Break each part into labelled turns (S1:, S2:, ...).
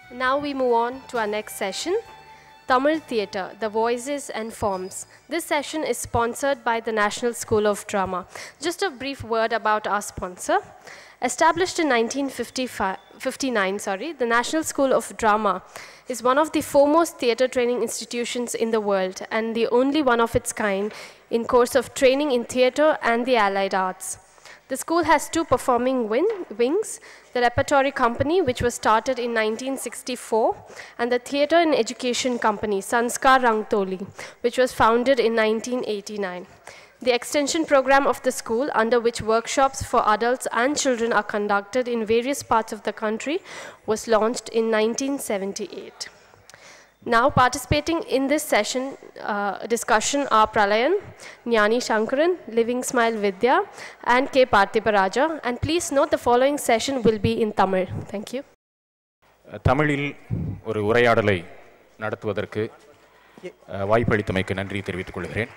S1: Now we move on to our next session Tamil Theatre, the Voices and Forms. This session is sponsored by the National School of Drama. Just a brief word about our sponsor. Established in 1959, sorry, the National School of Drama is one of the foremost theatre training institutions in the world and the only one of its kind in course of training in theatre and the allied arts. The school has two performing win- wings the Repertory Company, which was started in 1964, and the Theatre and Education Company, Sanskar Rangtoli, which was founded in 1989. The extension program of the school, under which workshops for adults and children are conducted in various parts of the country, was launched in 1978. Now, participating in this session uh, discussion are Pralayan, Jnani Shankaran, Living Smile Vidya, and K. Parthipa And please note the following session will be in Tamil. Thank you.
S2: தமிழில் ஒரு உரையாடலை நடத்துவதற்கு அஹ், வாய்ப்பளித்தமைக்கு நன்றி தெரிவித்துக் கொள்கிறேன்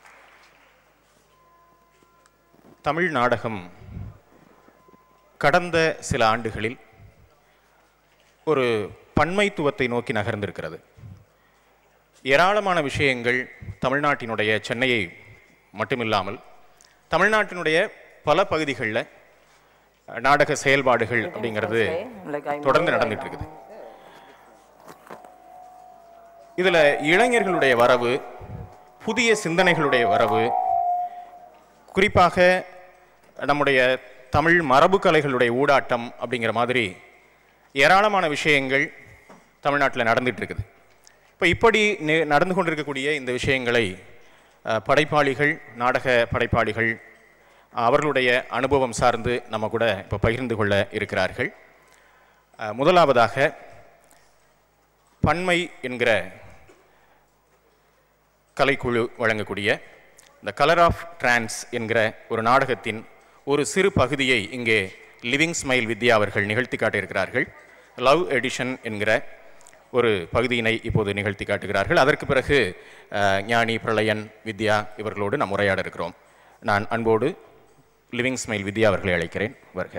S2: தமிழ் நாடகம் கடந்த சில ஆண்டுகளில் ஒரு பன்மைத்துவத்தை நோக்கி நகர்ந்திருக்கிறது ஏராளமான விஷயங்கள் தமிழ்நாட்டினுடைய சென்னையை மட்டுமில்லாமல் தமிழ்நாட்டினுடைய பல பகுதிகளில் நாடக செயல்பாடுகள் அப்படிங்கிறது தொடர்ந்து நடந்துட்டு இருக்குது இதுல இளைஞர்களுடைய வரவு புதிய சிந்தனைகளுடைய வரவு குறிப்பாக நம்முடைய தமிழ் மரபு கலைகளுடைய ஊடாட்டம் அப்படிங்கிற மாதிரி ஏராளமான விஷயங்கள் தமிழ்நாட்டில் நடந்துட்டு இருக்குது இப்போ இப்படி நெ- நடந்து கொண்டிருக்கக்கூடிய இந்த விஷயங்களை அஹ், படைப்பாளிகள் நாடக படைப்பாளிகள் அவர்களுடைய அனுபவம் சார்ந்து நம்ம கூட இப்போ பகிர்ந்து கொள்ள இருக்கிறார்கள் அஹ், முதலாவதாக பன்மை என்கிற கலைக்குழு வழங்கக்கூடிய த கலர் ஆஃப் டிரான்ஸ் என்கிற ஒரு நாடகத்தின் ஒரு சிறு பகுதியை இங்கே லிவிங் ஸ்மைல் வித்யா அவர்கள் நிகழ்த்தி காட்டியிருக்கிறார்கள் லவ் எடிஷன் என்கிற ஒரு பகுதியினை இப்போது நிகழ்த்தி காட்டுகிறார்கள் அதற்கு பிறகு அஹ், ஞானி பிரளயன் வித்யா இவர்களோடு நாம் உரையாட இருக்கிறோம் நான் அன்போடு லிவிங் ஸ்மைல் வித்யா அவர்களை அழைக்கிறேன் வருக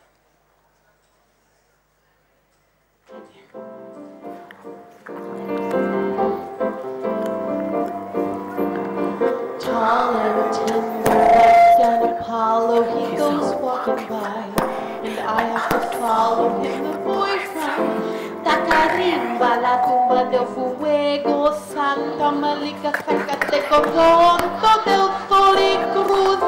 S3: Tall and tender like San Apollo, he goes walking by, and I have to follow him. The boy from Tacarimba, la tumba del fuego, Santa Malika, Zacateco, Tonto del Cruz.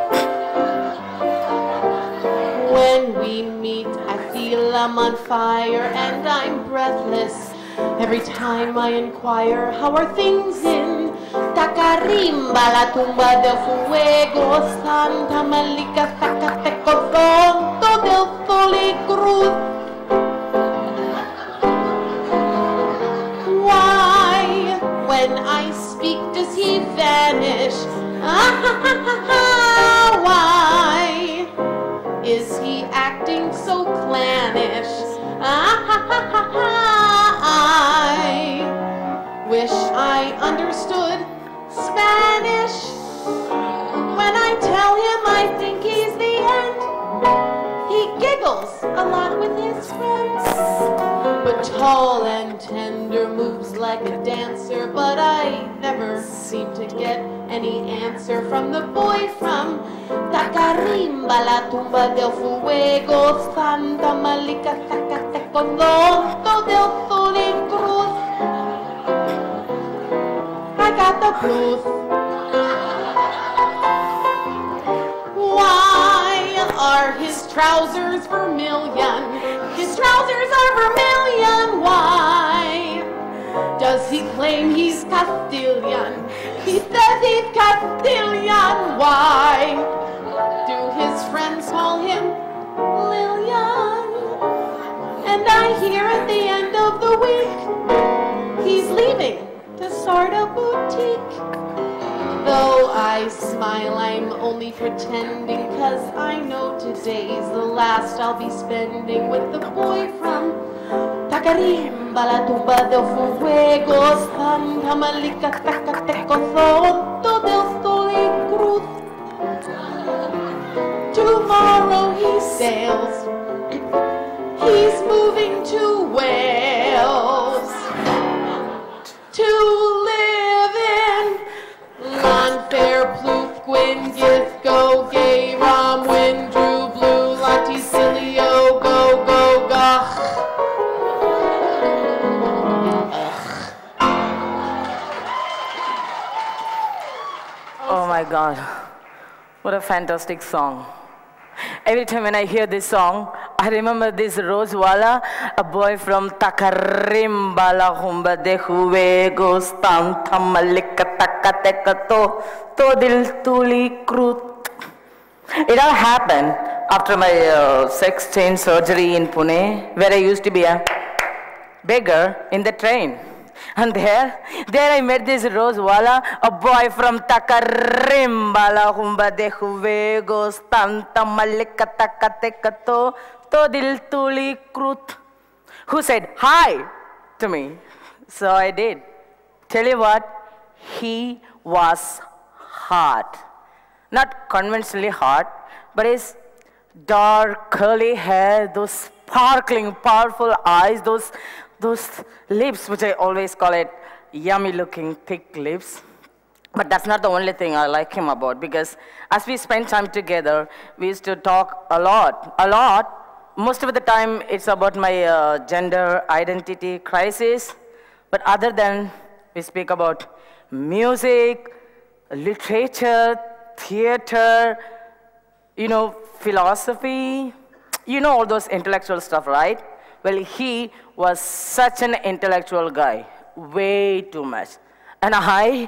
S3: When we meet, I feel I'm on fire and I'm breathless. Every time I inquire, how are things in Tacarimba, la tumba del fuego, Santa Malika, Zacateco, Tonto del Cruz. Why, when I speak, does he vanish? Why is he acting so clannish? I wish I understood Spanish. When I tell him I think he's the end, he giggles a lot with his friends. But tall and tender moves like a dancer, but I never seem to get any answer from the boy from Tacarimba, la tumba del fuego, Santa Malika, Zacateco, Tonto del Cruz. I got the blues. Why are his trousers vermilion? His trousers are vermilion. Why does he claim he's Castilian? He says he's Castilian. Why do his friends call him Lillian? And I hear at the end of the week he's leaving to start a boutique. Though I smile, I'm only pretending, cause I know today's the last I'll be spending with the boy from Tacarimba, la tumba del fuego, Santa Malika, Zacateco, Soto del Cruz. Tomorrow he sails, he's moving to where?
S4: Oh my God. What a fantastic song. Every time when I hear this song, I remember this Rosewala, a boy from Takarimbala Humba de Huego Stan Tamalika Takatekato Todil Tuli Krut. It all happened after my uh, sex change surgery in Pune, where I used to be a beggar in the train. And there, there I met this Rosewala, a boy from Takarimbala, Humba de Juvego, Stanta Malika Takatekato, Todil Tuli Krut, who said hi to me. So I did. Tell you what, he was hot. Not conventionally hot, but his dark curly hair, those sparkling, powerful eyes, those, those lips, which I always call it yummy looking thick lips. But that's not the only thing I like him about because as we spend time together, we used to talk a lot, a lot. Most of the time, it's about my uh, gender identity crisis. But other than we speak about music, literature, theater, you know, philosophy, you know all those intellectual stuff, right? Well, he was such an intellectual guy, way too much. And I,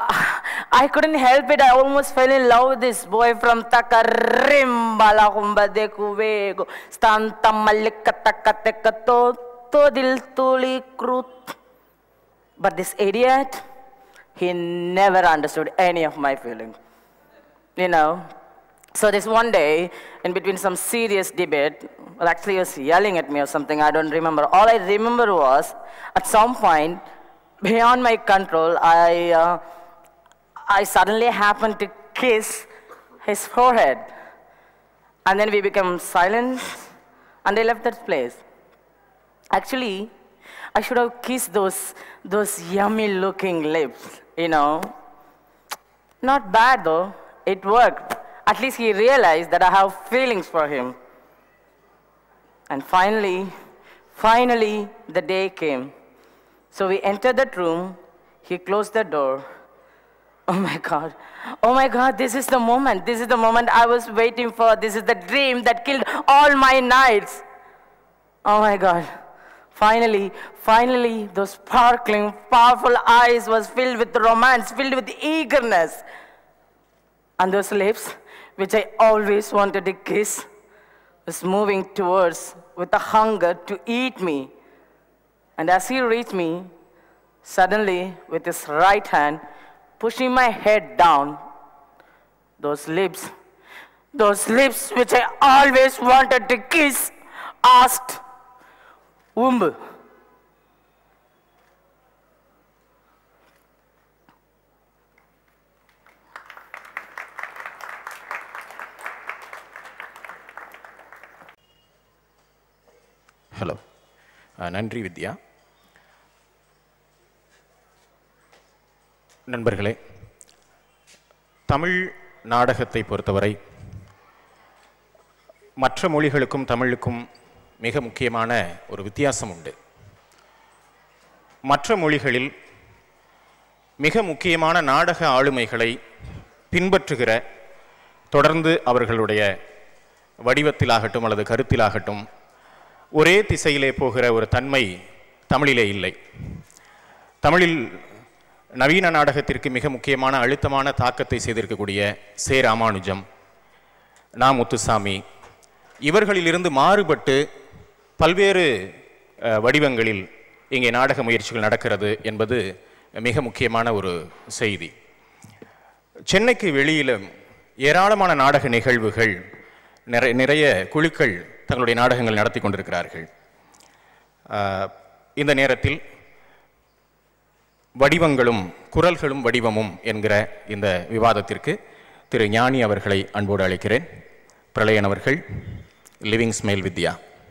S4: I couldn't help it. I almost fell in love with this boy from Takarimbala Humba de Cuvego, Stanta Malika Takatekato, Todil Tuli Krut. But this idiot, he never understood any of my feelings. You know? So this one day, in between some serious debate, well, actually he was yelling at me or something, I don't remember. All I remember was, at some point, beyond my control, I, uh, I suddenly happened to kiss his forehead. And then we became silent, and I left that place. Actually, I should have kissed those, those yummy looking lips, you know. Not bad though, it worked. At least he realized that I have feelings for him. And finally, finally, the day came. So we entered that room, he closed the door. Oh my God. Oh my God, this is the moment. This is the moment I was waiting for. This is the dream that killed all my nights. Oh my God. Finally, finally, those sparkling, powerful eyes was filled with romance, filled with eagerness. And those lips, which I always wanted to kiss, was moving towards with a hunger to eat me. And as he reached me, suddenly, with his right hand, pushing my head down, those lips, those lips which I always wanted to kiss, asked, Umbu.
S2: Hello நன்றி வித்யா நண்பர்களே தமிழ் நாடகத்தை பொறுத்தவரை மற்ற மொழிகளுக்கும் தமிழுக்கும் மிக முக்கியமான ஒரு வித்தியாசம் உண்டு மற்ற மொழிகளில் மிக முக்கியமான நாடக ஆளுமைகளை பின்பற்றுகிற தொடர்ந்து அவர்களுடைய வடிவத்திலாகட்டும் அல்லது கருத்திலாகட்டும் ஒரே திசையிலே போகிற ஒரு தன்மை தமிழிலே இல்லை தமிழில் நவீன நாடகத்திற்கு மிக முக்கியமான அழுத்தமான தாக்கத்தை செய்திருக்கக்கூடிய சே ராமானுஜம் நா முத்துசாமி இவர்களிலிருந்து மாறுபட்டு பல்வேறு அஹ், வடிவங்களில் இங்கே நாடக முயற்சிகள் நடக்கிறது என்பது மிக முக்கியமான ஒரு செய்தி சென்னைக்கு வெளியிலும் ஏராளமான நாடக நிகழ்வுகள் நிறைய நிறைய குழுக்கள் தங்களுடைய நாடகங்கள் நடத்தி கொண்டிருக்கிறார்கள் ஆஹ், இந்த நேரத்தில் வடிவங்களும் குரல்களும் வடிவமும் என்கிற இந்த விவாதத்திற்கு திரு ஞானி அவர்களை அன்போடு அழைக்கிறேன் பிரளயன் அவர்கள் லிவிங் ஸ்மைல் வித்யா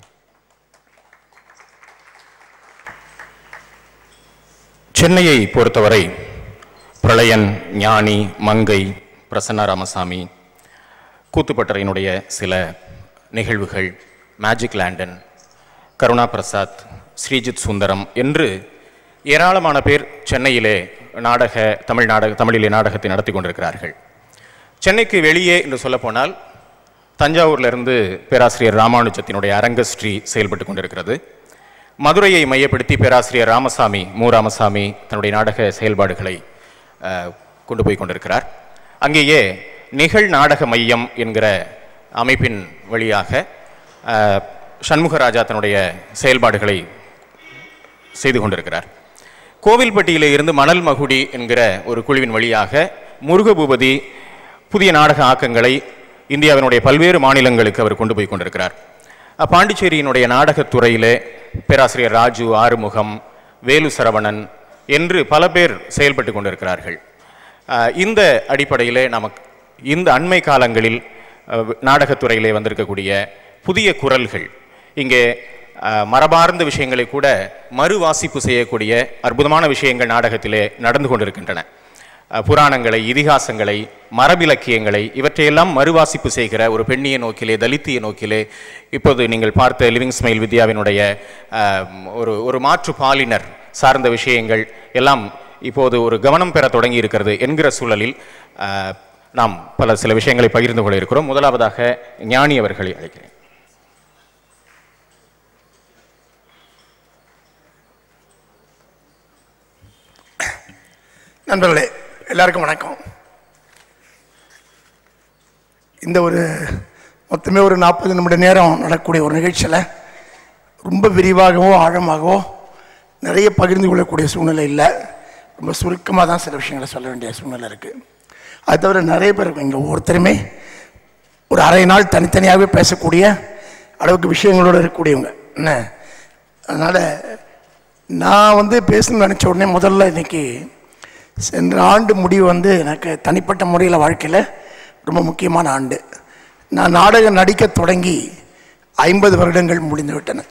S2: சென்னையை பொறுத்தவரை பிரளயன் ஞானி மங்கை பிரசன்னா ராமசாமி கூத்துப்பட்டறையினுடைய சில நிகழ்வுகள் மேஜிக் லேண்டன் கருணா பிரசாத் ஸ்ரீஜித் சுந்தரம் என்று ஏராளமான பேர் சென்னையிலே நாடக தமிழ் நாடக தமிழிலே நாடகத்தை நடத்தி கொண்டிருக்கிறார்கள் சென்னைக்கு வெளியே என்று சொல்லப்போனால் தஞ்சாவூரிலிருந்து பேராசிரியர் ராமானுஜத்தினுடைய அரங்கஸ்ரீ செயல்பட்டு கொண்டிருக்கிறது மதுரையை மையப்படுத்தி பேராசிரியர் ராமசாமி மு ராமசாமி தன்னுடைய நாடக செயல்பாடுகளை அஹ், கொண்டு போய் கொண்டிருக்கிறார் அங்கேயே நிகழ் நாடக மையம் என்கிற அமைப்பின் வழியாக அஹ், சண்முகராஜா தன்னுடைய செயல்பாடுகளை செய்து கொண்டிருக்கிறார் கோவில்பட்டியிலே இருந்து மணல் மகுடி என்கிற ஒரு குழுவின் வழியாக முருகபூபதி புதிய நாடக ஆக்கங்களை இந்தியாவினுடைய பல்வேறு மாநிலங்களுக்கு அவர் கொண்டு போய் கொண்டிருக்கிறார் அஹ் பாண்டிச்சேரியினுடைய நாடகத் துறையிலே பேராசிரியர் ராஜு ஆறுமுகம் வேலு சரவணன் என்று பல பேர் செயல்பட்டு கொண்டிருக்கிறார்கள் அஹ் இந்த அடிப்படையிலே நமக்கு இந்த அண்மை காலங்களில் அஹ், நாடகத்துறையிலே வந்திருக்கக்கூடிய புதிய குரல்கள் இங்கே அஹ், மரபார்ந்த விஷயங்களை கூட மறுவாசிப்பு செய்யக்கூடிய அற்புதமான விஷயங்கள் நாடகத்திலே நடந்து கொண்டிருக்கின்றன அஹ், புராணங்களை இதிகாசங்களை மரபிலக்கியங்களை இவற்றையெல்லாம் மறுவாசிப்பு செய்கிற ஒரு பெண்ணிய நோக்கிலே தலித்திய நோக்கிலே இப்போது நீங்கள் பார்த்த லிவிங் ஸ்மைல் வித்யாவினுடைய அஹ், ஒரு ஒரு மாற்று பாலினர் சார்ந்த விஷயங்கள் எல்லாம் இப்போது ஒரு கவனம் பெற தொடங்கி இருக்கிறது என்கிற சூழலில் அஹ், நாம் பல சில விஷயங்களை பகிர்ந்து கொள்ள இருக்கிறோம் முதலாவதாக ஞானி அவர்களை அழைக்கிறேன்
S5: நண்பர்களே எல்லாருக்கும் வணக்கம் இந்த ஒரு மொத்தமே ஒரு நாற்பது நிமிட நேரம் நடக்கக்கூடிய ஒரு நிகழ்ச்சியில் ரொம்ப விரிவாகவோ ஆழமாகவோ நிறைய பகிர்ந்து கொள்ளக்கூடிய சூழ்நிலை இல்லை ரொம்ப சுருக்கமாக தான் சில விஷயங்களை சொல்ல வேண்டிய சூழ்நிலை இருக்குது அது தவிர நிறைய பேர் இங்கே ஒவ்வொருத்தருமே ஒரு அரை நாள் தனித்தனியாகவே பேசக்கூடிய அளவுக்கு விஷயங்களோடு இருக்கக்கூடியவங்க என்ன அதனால் நான் வந்து பேசணும்னு நினச்ச உடனே முதல்ல இன்னைக்கு சென்ற ஆண்டு முடிவு வந்து எனக்கு தனிப்பட்ட முறையில் வாழ்க்கையில் ரொம்ப முக்கியமான ஆண்டு நான் நாடகம் நடிக்க தொடங்கி ஐம்பது வருடங்கள் முடிந்து விட்டன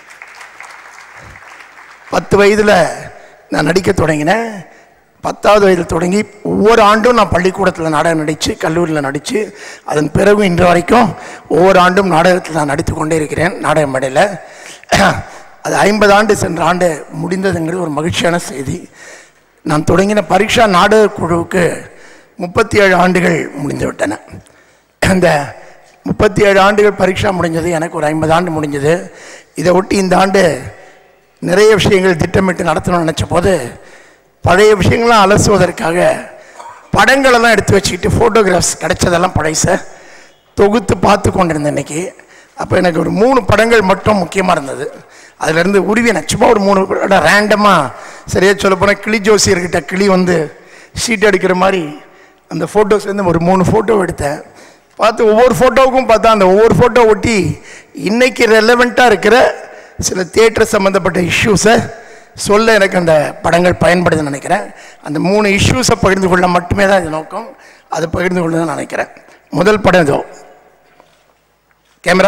S5: பத்து வயதில் நான் நடிக்க தொடங்கினேன் பத்தாவது வயதில் தொடங்கி ஒவ்வொரு ஆண்டும் நான் பள்ளிக்கூடத்தில் நாடகம் நடித்து கல்லூரியில் நடித்து அதன் பிறகு இன்று வரைக்கும் ஒவ்வொரு ஆண்டும் நாடகத்தில் நான் நடித்து கொண்டே இருக்கிறேன் நாடக மேடையில் அது ஐம்பது ஆண்டு சென்ற ஆண்டு முடிந்ததுங்கிறது ஒரு மகிழ்ச்சியான செய்தி நான் தொடங்கின பரீட்சா நாடக குழுவுக்கு முப்பத்தி ஏழு ஆண்டுகள் முடிந்து விட்டன அந்த முப்பத்தி ஏழு ஆண்டுகள் பரீட்சா முடிஞ்சது எனக்கு ஒரு ஐம்பது ஆண்டு முடிஞ்சது இதை ஒட்டி இந்த ஆண்டு நிறைய விஷயங்கள் திட்டமிட்டு நடத்தணும்னு நினச்ச போது பழைய விஷயங்கள்லாம் அலசுவதற்காக படங்களெல்லாம் எடுத்து வச்சுக்கிட்டு ஃபோட்டோகிராஃப்ஸ் கிடைச்சதெல்லாம் பழைச தொகுத்து பார்த்து கொண்டிருந்தேன் இன்னைக்கு அப்போ எனக்கு ஒரு மூணு படங்கள் மட்டும் முக்கியமாக இருந்தது அதுலேருந்து உருவி நான் சும்மா ஒரு மூணு படம் ரேண்டமாக சரியாக சொல்ல போனால் கிளி ஜோசியர்கிட்ட கிளி வந்து ஷீட் அடிக்கிற மாதிரி அந்த ஃபோட்டோஸ் வந்து ஒரு மூணு ஃபோட்டோ எடுத்தேன் பார்த்து ஒவ்வொரு ஃபோட்டோவுக்கும் பார்த்தா அந்த ஒவ்வொரு ஃபோட்டோ ஒட்டி இன்னைக்கு ரெலவெண்ட்டாக இருக்கிற சில தியேட்டர் சம்மந்தப்பட்ட இஷ்யூஸை சொல்ல எனக்கு அந்த படங்கள் பயன்படுதுன்னு நினைக்கிறேன் அந்த மூணு இஷ்யூஸை பகிர்ந்து கொள்ள மட்டுமே தான் இது நோக்கம் அதை பகிர்ந்து கொள்ள தான் நினைக்கிறேன் முதல் படம் இதோ கேமரா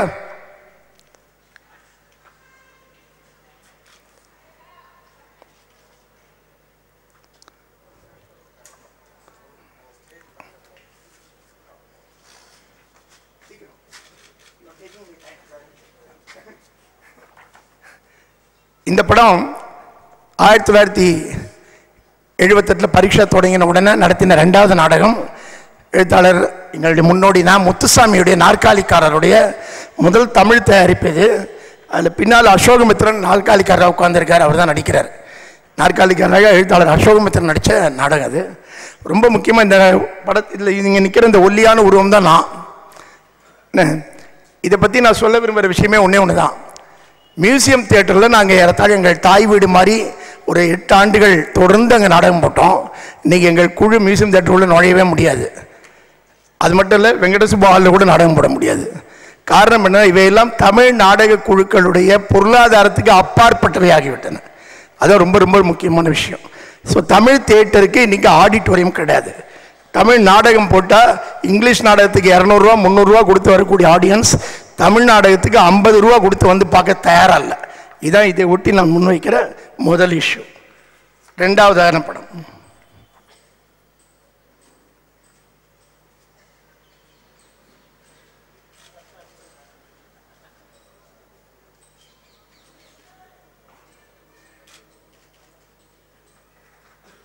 S5: இந்த படம் ஆயிரத்தி தொள்ளாயிரத்தி எழுபத்தெட்டில் பரீட்சை தொடங்கின உடனே நடத்தின ரெண்டாவது நாடகம் எழுத்தாளர் எங்களுடைய முன்னோடி தான் முத்துசாமியுடைய நாற்காலிக்காரருடைய முதல் தமிழ் தயாரிப்பு இது அதில் பின்னால் அசோகமித்திரன் நாற்காலிக்காரராக உட்கார்ந்திருக்கார் அவர் தான் நடிக்கிறார் நாற்காலிக்காரராக எழுத்தாளர் அசோகமித்திரன் நடித்த நாடகம் அது ரொம்ப முக்கியமாக இந்த படத்தில் இங்கே நிற்கிற இந்த ஒல்லியான உருவம் தான் நான் என்ன இதை பற்றி நான் சொல்ல விரும்புகிற விஷயமே ஒன்றே ஒன்று தான் மியூசியம் தியேட்டரில் நாங்கள் ஏறத்தாழ எங்கள் தாய் வீடு மாதிரி ஒரு எட்டு ஆண்டுகள் தொடர்ந்து அங்கே நாடகம் போட்டோம் இன்றைக்கி எங்கள் குழு மியூசியம் தியேட்டருக்குள்ளே நுழையவே முடியாது அது மட்டும் இல்லை வெங்கடசுப்பா ஹாலில் கூட நாடகம் போட முடியாது காரணம் என்ன இவையெல்லாம் தமிழ் நாடக குழுக்களுடைய பொருளாதாரத்துக்கு அப்பாற்பட்டவை ஆகிவிட்டன அதான் ரொம்ப ரொம்ப முக்கியமான விஷயம் ஸோ தமிழ் தியேட்டருக்கு இன்றைக்கி ஆடிட்டோரியம் கிடையாது தமிழ் நாடகம் போட்டால் இங்கிலீஷ் நாடகத்துக்கு இரநூறுவா முந்நூறுரூவா கொடுத்து வரக்கூடிய ஆடியன்ஸ் தமிழ் நாடகத்துக்கு ஐம்பது ரூபா கொடுத்து வந்து பார்க்க தயாராக இல்லை இதான் இதை ஒட்டி நான் முன்வைக்கிற முதல் இஷ்யூ ரெண்டாவதான படம்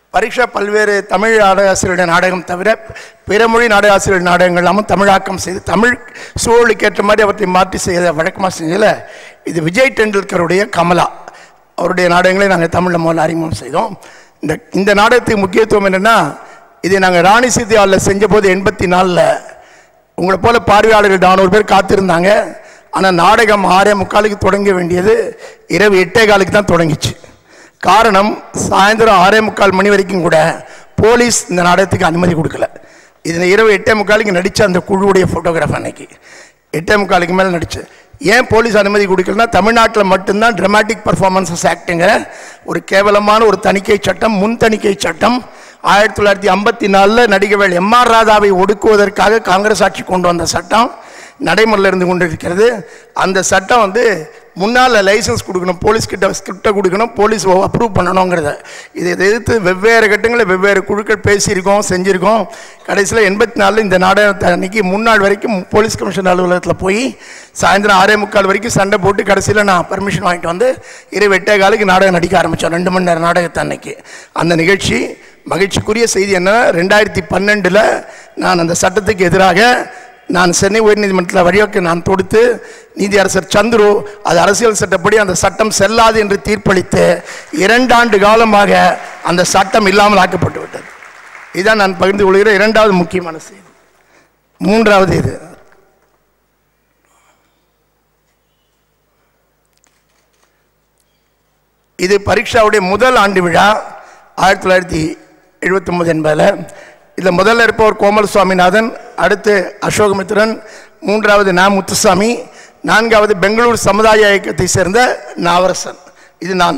S5: பரீட்சா பல்வேறு தமிழ் நாடகாசிரியருடைய நாடகம் தவிர பிற மொழி நாடகாசிரியர் நாடகங்கள் எல்லாமும் தமிழாக்கம் செய்து தமிழ் சூழலுக்கு ஏற்ற மாதிரி அவற்றை மாற்றி செய்த வழக்கமாக செஞ்சதில் இது விஜய் டெண்டுல்கருடைய கமலா அவருடைய நாடகங்களை நாங்கள் தமிழில் முதல்ல அறிமுகம் செய்தோம் இந்த இந்த நாடகத்துக்கு முக்கியத்துவம் என்னென்னா இதை நாங்கள் ராணி சித்தி ஹாலில் செஞ்சபோது எண்பத்தி நாலில் உங்களை போல பார்வையாளர்கள் நானூறு பேர் காத்திருந்தாங்க ஆனால் நாடகம் ஆறே முக்காலுக்கு தொடங்க வேண்டியது இரவு எட்டே காலுக்கு தான் தொடங்கிச்சு காரணம் சாயந்தரம் ஆறே முக்கால் மணி வரைக்கும் கூட போலீஸ் இந்த நாடகத்துக்கு அனுமதி கொடுக்கல இதில் இரவு எட்டே முக்காலுக்கு நடித்த அந்த குழுவுடைய ஃபோட்டோகிராஃப் அன்னைக்கு எட்டே முக்காலுக்கு மேலே நடிச்சு ஏன் போலீஸ் அனுமதி கொடுக்கலன்னா தமிழ்நாட்டில் மட்டும்தான் ட்ரமாட்டிக் பர்ஃபார்மன்ஸஸ் ஆக்டுங்கிற ஒரு கேவலமான ஒரு தணிக்கை சட்டம் முன் தணிக்கை சட்டம் ஆயிரத்தி தொள்ளாயிரத்தி ஐம்பத்தி நாலில் நடிகவேள் எம் ஆர் ராதாவை ஒடுக்குவதற்காக காங்கிரஸ் ஆட்சி கொண்டு வந்த சட்டம் நடைமுறையில் இருந்து கொண்டிருக்கிறது அந்த சட்டம் வந்து முன்னால் லைசன்ஸ் கொடுக்கணும் போலீஸ் கிட்ட ஸ்கிரிப்டை கொடுக்கணும் போலீஸ் அப்ரூவ் பண்ணணுங்கிறத இதை எதிர்த்து வெவ்வேறு கட்டங்களில் வெவ்வேறு குழுக்கள் பேசியிருக்கோம் செஞ்சுருக்கோம் கடைசியில் எண்பத்தி நாலில் இந்த நாடகத்தை அன்னைக்கு முன்னாள் வரைக்கும் போலீஸ் கமிஷன் அலுவலகத்தில் போய் சாயந்தரம் ஆறே முக்கால் வரைக்கும் சண்டை போட்டு கடைசியில் நான் பர்மிஷன் வாங்கிட்டு வந்து இரவு எட்டே காலுக்கு நாடகம் நடிக்க ஆரம்பித்தோம் ரெண்டு மணி நேரம் நாடகத்தை அன்னைக்கு அந்த நிகழ்ச்சி மகிழ்ச்சிக்குரிய செய்தி என்னன்னா ரெண்டாயிரத்தி பன்னெண்டில் நான் அந்த சட்டத்துக்கு எதிராக நான் சென்னை உயர்நீதிமன்றத்தில் வழிவகுக்க நான் தொடுத்து நீதியரசர் சந்துரு அது அரசியல் சட்டப்படி அந்த சட்டம் செல்லாது என்று தீர்ப்பளித்து இரண்டாண்டு காலமாக அந்த சட்டம் இல்லாமல் ஆக்கப்பட்டு விட்டது இதான் நான் பகிர்ந்து கொள்கிற இரண்டாவது முக்கியமான செய்தி மூன்றாவது இது இது பரீட்சாவுடைய முதல் ஆண்டு விழா ஆயிரத்தி தொள்ளாயிரத்தி எழுபத்தொம்பது என்பதில் இதில் முதல்ல இருப்பவர் கோமல் சுவாமிநாதன் அடுத்து அசோகமித்ரன் மூன்றாவது நா முத்துசாமி நான்காவது பெங்களூர் சமுதாய இயக்கத்தை சேர்ந்த நாவரசன் இது நான்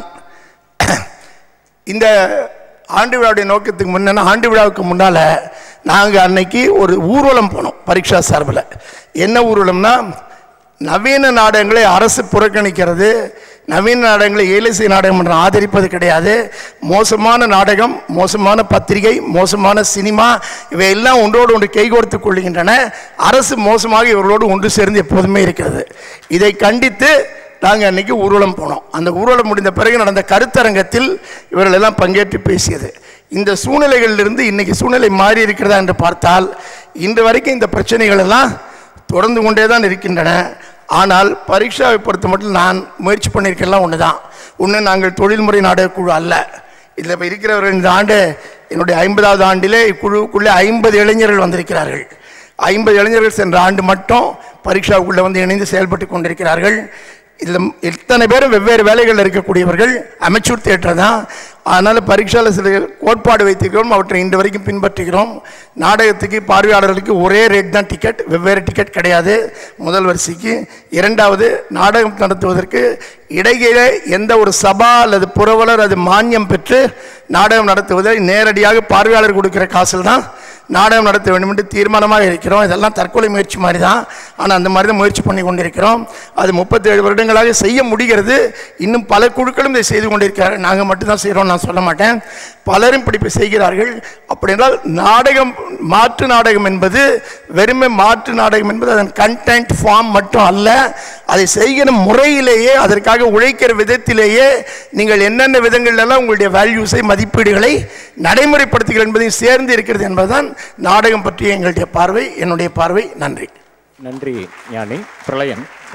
S5: இந்த ஆண்டு விழாவுடைய நோக்கத்துக்கு முன்னா ஆண்டு விழாவுக்கு முன்னால் நாங்கள் அன்னைக்கு ஒரு ஊர்வலம் போனோம் பரீட்சா சார்பில் என்ன ஊர்வலம்னா நவீன நாடகங்களை அரசு புறக்கணிக்கிறது நவீன நாடகங்களை ஏலிசை நாடகம் என்று ஆதரிப்பது கிடையாது மோசமான நாடகம் மோசமான பத்திரிகை மோசமான சினிமா இவையெல்லாம் ஒன்றோடு ஒன்று கைகோர்த்துக் கொள்கின்றன அரசு மோசமாக இவர்களோடு ஒன்று சேர்ந்து எப்போதுமே இருக்கிறது இதை கண்டித்து நாங்கள் அன்னைக்கு ஊர்வலம் போனோம் அந்த ஊர்வலம் முடிந்த பிறகு நடந்த கருத்தரங்கத்தில் இவர்கள் எல்லாம் பங்கேற்று பேசியது இந்த சூழ்நிலைகளிலிருந்து இன்னைக்கு சூழ்நிலை மாறி இருக்கிறதா என்று பார்த்தால் இன்று வரைக்கும் இந்த பிரச்சனைகள் எல்லாம் தொடர்ந்து கொண்டே தான் இருக்கின்றன ஆனால் பரீட்சாவை பொறுத்த மட்டும் நான் முயற்சி பண்ணியிருக்கலாம் ஒன்று தான் ஒன்று நாங்கள் தொழில்முறை நாடகக்குழு அல்ல இதில் இப்போ இருக்கிறவர்கள் இந்த ஆண்டு என்னுடைய ஐம்பதாவது ஆண்டிலே இக்குழுவுக்குள்ளே ஐம்பது இளைஞர்கள் வந்திருக்கிறார்கள் ஐம்பது இளைஞர்கள் சென்ற ஆண்டு மட்டும் பரீட்சாவுக்குள்ளே வந்து இணைந்து செயல்பட்டு கொண்டிருக்கிறார்கள் இதில் எத்தனை பேரும் வெவ்வேறு வேலைகளில் இருக்கக்கூடியவர்கள் அமைச்சூர் தியேட்டர் தான் அதனால் பரீட்சாவில் சில கோட்பாடு வைத்திருக்கிறோம் அவற்றை இன்று வரைக்கும் பின்பற்றுகிறோம் நாடகத்துக்கு பார்வையாளர்களுக்கு ஒரே ரேட் தான் டிக்கெட் வெவ்வேறு டிக்கெட் கிடையாது முதல் வரிசைக்கு இரண்டாவது நாடகம் நடத்துவதற்கு இடையிலே எந்த ஒரு சபா அல்லது புரவலர் அது மானியம் பெற்று நாடகம் நடத்துவதை நேரடியாக பார்வையாளர் கொடுக்கிற காசில் தான் நாடகம் நடத்த வேண்டும் என்று தீர்மானமாக இருக்கிறோம் இதெல்லாம் தற்கொலை முயற்சி மாதிரி தான் ஆனால் அந்த மாதிரி தான் முயற்சி பண்ணி கொண்டிருக்கிறோம் அது முப்பத்தேழு வருடங்களாக செய்ய முடிகிறது இன்னும் பல குழுக்களும் இதை செய்து கொண்டிருக்கிறார்கள் நாங்கள் மட்டும்தான் செய்கிறோம் நான் சொல்ல மாட்டேன் பலரும் இப்படி செய்கிறார்கள் அப்படி என்றால் நாடகம் மாற்று நாடகம் என்பது வெறுமை மாற்று நாடகம் என்பது அதன் கண்டென்ட் ஃபார்ம் மட்டும் அல்ல அதை செய்கிற முறையிலேயே அதற்காக உழைக்கிற விதத்திலேயே நீங்கள் என்னென்ன விதங்கள்லாம் உங்களுடைய வேல்யூஸை மதிப்பீடுகளை நடைமுறைப்படுத்துகிறீர்கள் என்பதையும் சேர்ந்து இருக்கிறது என்பதுதான் நாடகம் பற்றிய எங்களுடைய பார்வை என்னுடைய பார்வை நன்றி
S2: நன்றி ஞானி பிரளயன் வா.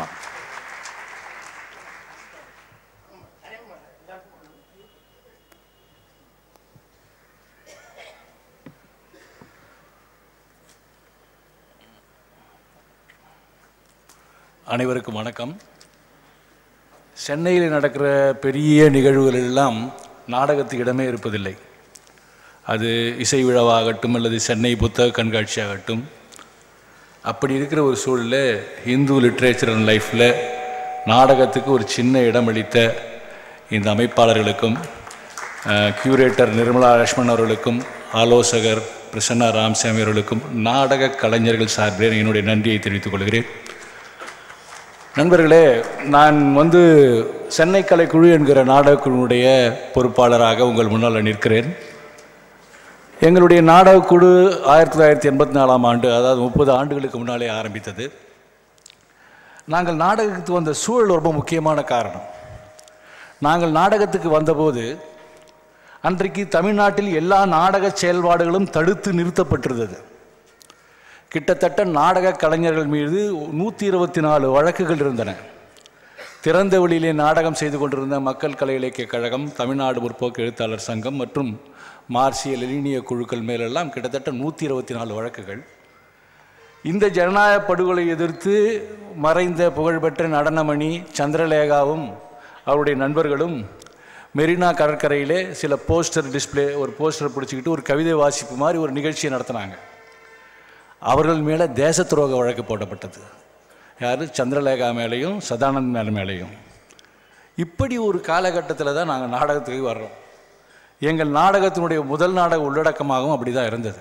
S6: அனைவருக்கும் வணக்கம் சென்னையில் நடக்கிற பெரிய நிகழ்வுகள் எல்லாம் நாடகத்துக்கு இடமே இருப்பதில்லை அது இசை விழாவாகட்டும் அல்லது சென்னை புத்தக கண்காட்சியாகட்டும் அப்படி இருக்கிற ஒரு சூழலில் ஹிந்து லிட்ரேச்சர் அண்ட் லைஃப்பில் நாடகத்துக்கு ஒரு சின்ன இடம் அளித்த இந்த அமைப்பாளர்களுக்கும் கியூரேட்டர் நிர்மலா லட்சுமணன் அவர்களுக்கும் ஆலோசகர் பிரசன்னா ராமசாமி அவர்களுக்கும் நாடக கலைஞர்கள் சார்பில் என்னுடைய நன்றியை தெரிவித்துக் கொள்கிறேன் நண்பர்களே நான் வந்து சென்னை கலைக்குழு என்கிற நாடகக்குழுவுடைய பொறுப்பாளராக உங்கள் முன்னால் நிற்கிறேன் எங்களுடைய நாடகக்குழு ஆயிரத்தி தொள்ளாயிரத்தி எண்பத்தி நாலாம் ஆண்டு அதாவது முப்பது ஆண்டுகளுக்கு முன்னாலே ஆரம்பித்தது நாங்கள் நாடகத்துக்கு வந்த சூழல் ரொம்ப முக்கியமான காரணம் நாங்கள் நாடகத்துக்கு வந்தபோது அன்றைக்கு தமிழ்நாட்டில் எல்லா நாடக செயல்பாடுகளும் தடுத்து நிறுத்தப்பட்டிருந்தது கிட்டத்தட்ட நாடக கலைஞர்கள் மீது நூற்றி இருபத்தி நாலு வழக்குகள் இருந்தன திறந்த வெளியிலே நாடகம் செய்து கொண்டிருந்த மக்கள் கலை இலக்கிய கழகம் தமிழ்நாடு முற்போக்கு எழுத்தாளர் சங்கம் மற்றும் மார்சியல் லெனினிய குழுக்கள் மேலெல்லாம் கிட்டத்தட்ட நூற்றி இருபத்தி நாலு வழக்குகள் இந்த ஜனநாயக படுகொலை எதிர்த்து மறைந்த புகழ்பெற்ற நடனமணி சந்திரலேகாவும் அவருடைய நண்பர்களும் மெரினா கடற்கரையிலே சில போஸ்டர் டிஸ்ப்ளே ஒரு போஸ்டர் பிடிச்சிக்கிட்டு ஒரு கவிதை வாசிப்பு மாதிரி ஒரு நிகழ்ச்சியை நடத்தினாங்க அவர்கள் மேலே தேச துரோக வழக்கு போடப்பட்டது யார் சந்திரலேகா மேலேயும் சதானந்த் மேல மேலேயும் இப்படி ஒரு காலகட்டத்தில் தான் நாங்கள் நாடகத்துக்கு வர்றோம் எங்கள் நாடகத்தினுடைய முதல் நாடக உள்ளடக்கமாகவும் அப்படி தான் இருந்தது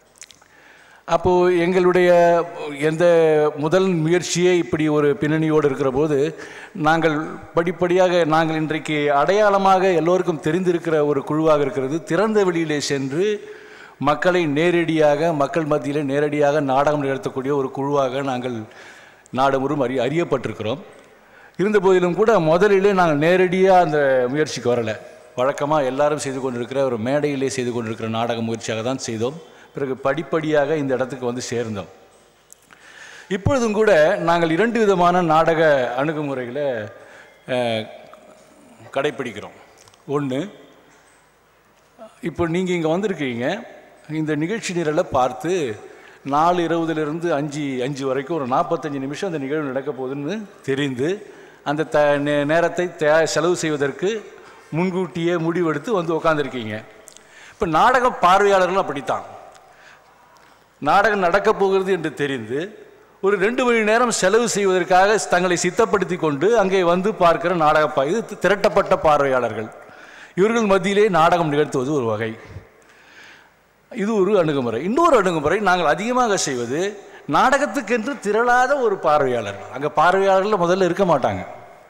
S6: அப்போது எங்களுடைய எந்த முதல் முயற்சியே இப்படி ஒரு பின்னணியோடு இருக்கிற போது நாங்கள் படிப்படியாக நாங்கள் இன்றைக்கு அடையாளமாக எல்லோருக்கும் தெரிந்திருக்கிற ஒரு குழுவாக இருக்கிறது திறந்த வெளியிலே சென்று மக்களை நேரடியாக மக்கள் மத்தியிலே நேரடியாக நாடகம் நிகழ்த்தக்கூடிய ஒரு குழுவாக நாங்கள் நாடு முழுவதும் அறி அறியப்பட்டிருக்கிறோம் இருந்த போதிலும் கூட முதலிலே நாங்கள் நேரடியாக அந்த முயற்சிக்கு வரலை வழக்கமாக எல்லாரும் செய்து கொண்டிருக்கிற ஒரு மேடையிலே செய்து கொண்டிருக்கிற நாடக முயற்சியாக தான் செய்தோம் பிறகு படிப்படியாக இந்த இடத்துக்கு வந்து சேர்ந்தோம் இப்பொழுதும் கூட நாங்கள் இரண்டு விதமான நாடக அணுகுமுறைகளை அஹ், கடைப்பிடிக்கிறோம் ஒன்று இப்போ நீங்கள் இங்கே வந்திருக்கீங்க இந்த நிகழ்ச்சி நிரலை பார்த்து நாலு இருபதுலேருந்து அஞ்சு அஞ்சு வரைக்கும் ஒரு நாற்பத்தஞ்சு நிமிஷம் அந்த நிகழ்வு நடக்க போகுதுன்னு தெரிந்து அந்த த நே- நேரத்தை தே செலவு செய்வதற்கு முன்கூட்டியே முடிவெடுத்து வந்து உட்காந்துருக்கீங்க இப்போ நாடக பார்வையாளர்களும் அப்படித்தான் நாடகம் நடக்கப் போகிறது என்று தெரிந்து ஒரு ரெண்டு மணி நேரம் செலவு செய்வதற்காக தங்களை சித்தப்படுத்தி கொண்டு அங்கே வந்து பார்க்கிற நாடக பா இது திரட்டப்பட்ட பார்வையாளர்கள் இவர்கள் மத்தியிலே நாடகம் நிகழ்த்துவது ஒரு வகை இது ஒரு அணுகுமுறை இன்னொரு அணுகுமுறை நாங்கள் அதிகமாக செய்வது நாடகத்துக்கென்று திரளாத ஒரு பார்வையாளர்கள் அங்கே பார்வையாளர்கள் முதல்ல இருக்க மாட்டாங்க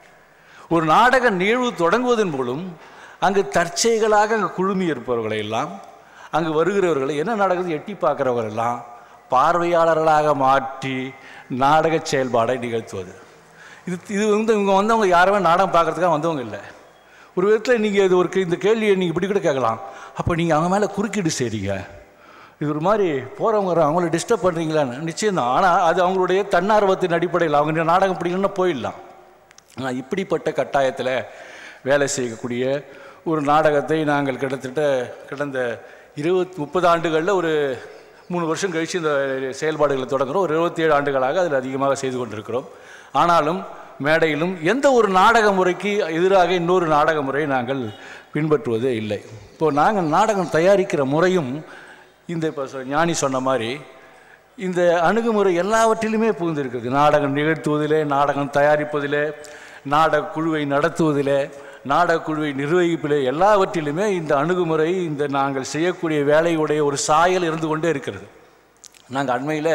S6: ஒரு நாடக நிகழ்வு தொடங்குவதன் மூலம் அங்கு தற்செயல்களாக அங்கே குழுமி இருப்பவர்களை எல்லாம் அங்கு வருகிறவர்களை என்ன நடக்குது எட்டி பார்க்குறவர்களெல்லாம் பார்வையாளர்களாக மாற்றி நாடக செயல்பாடை நிகழ்த்துவது இது இது வந்து இவங்க வந்தவங்க யாருமே நாடகம் பார்க்கறதுக்காக வந்தவங்க இல்லை ஒரு விதத்தில் நீங்கள் இது ஒரு இந்த கேள்வியை நீங்கள் இப்படி கூட கேட்கலாம் அப்போ நீங்கள் அவங்க மேலே குறுக்கீடு செய்றீங்க இது ஒரு மாதிரி போகிறவங்க வர்றவங்க, அவங்கள டிஸ்டர்ப் பண்ணுறீங்களான்னு நிச்சயம் தான் ஆனால் அது அவங்களுடைய தன்னார்வத்தின் அடிப்படையில் அவங்க நாடகம் பிடிக்கணும்னா போயிடலாம் ஆனால் இப்படிப்பட்ட கட்டாயத்தில் வேலை செய்யக்கூடிய ஒரு நாடகத்தை நாங்கள் கிட்டத்தட்ட கடந்த இருபத் முப்பது ஆண்டுகளில் ஒரு மூணு வருஷம் கழித்து இந்த செயல்பாடுகளை தொடங்குகிறோம் ஒரு இருபத்தி ஏழு ஆண்டுகளாக அதில் அதிகமாக செய்து கொண்டிருக்கிறோம் ஆனாலும் மேடையிலும் எந்த ஒரு நாடக முறைக்கு எதிராக இன்னொரு நாடக முறையை நாங்கள் பின்பற்றுவதே இல்லை இப்போ நாங்கள் நாடகம் தயாரிக்கிற முறையும் இந்த இப்போ சொ- ஞானி சொன்ன மாதிரி இந்த அணுகுமுறை எல்லாவற்றிலுமே புகுந்திருக்கிறது நாடகம் நிகழ்த்துவதிலே நாடகம் தயாரிப்பதிலே நாடக குழுவை நடத்துவதிலே நாடக குழுவை நிர்வகிப்பிலே எல்லாவற்றிலுமே இந்த அணுகுமுறை இந்த நாங்கள் செய்யக்கூடிய வேலையுடைய ஒரு சாயல் இருந்து கொண்டே இருக்கிறது நாங்கள் அண்மையில்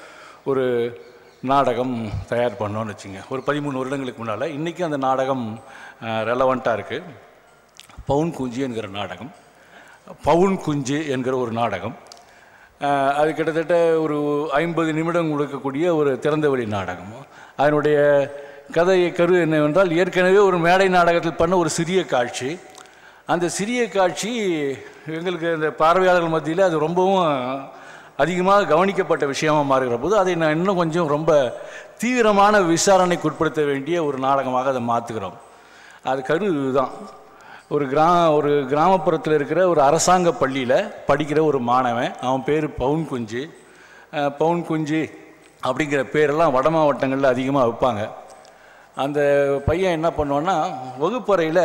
S6: ஒரு நாடகம் தயார் பண்ணோம்னு வச்சுங்க ஒரு பதிமூணு வருடங்களுக்கு முன்னால் இன்றைக்கி அந்த நாடகம் ரெலவெண்ட்டாக இருக்குது பவுன் குஞ்சு என்கிற நாடகம் பவுன் குஞ்சு என்கிற ஒரு நாடகம் அஹ், அது கிட்டத்தட்ட ஒரு ஐம்பது நிமிடம் கொடுக்கக்கூடிய ஒரு திறந்தவெளி நாடகம் அதனுடைய கதை கரு என்னவென்றால் ஏற்கனவே ஒரு மேடை நாடகத்தில் பண்ண ஒரு சிறிய காட்சி அந்த சிறிய காட்சி எங்களுக்கு இந்த பார்வையாளர்கள் மத்தியில் அது ரொம்பவும் அதிகமாக கவனிக்கப்பட்ட விஷயமா மாறுகிற போது அதை நான் இன்னும் கொஞ்சம் ரொம்ப தீவிரமான விசாரணைக்கு உட்படுத்த வேண்டிய ஒரு நாடகமாக அதை மாற்றுகிறோம் அது கரு இதுதான் ஒரு கிரா ஒரு கிராமப்புறத்தில் இருக்கிற ஒரு அரசாங்க பள்ளியில் படிக்கிற ஒரு மாணவன் அவன் பேர் பவுன் குஞ்சு அஹ், பவுன் குஞ்சு அப்படிங்கிற பேரெல்லாம் வட மாவட்டங்களில் அதிகமாக வைப்பாங்க அந்த பையன் என்ன பண்ணுவான்னா வகுப்பறையில்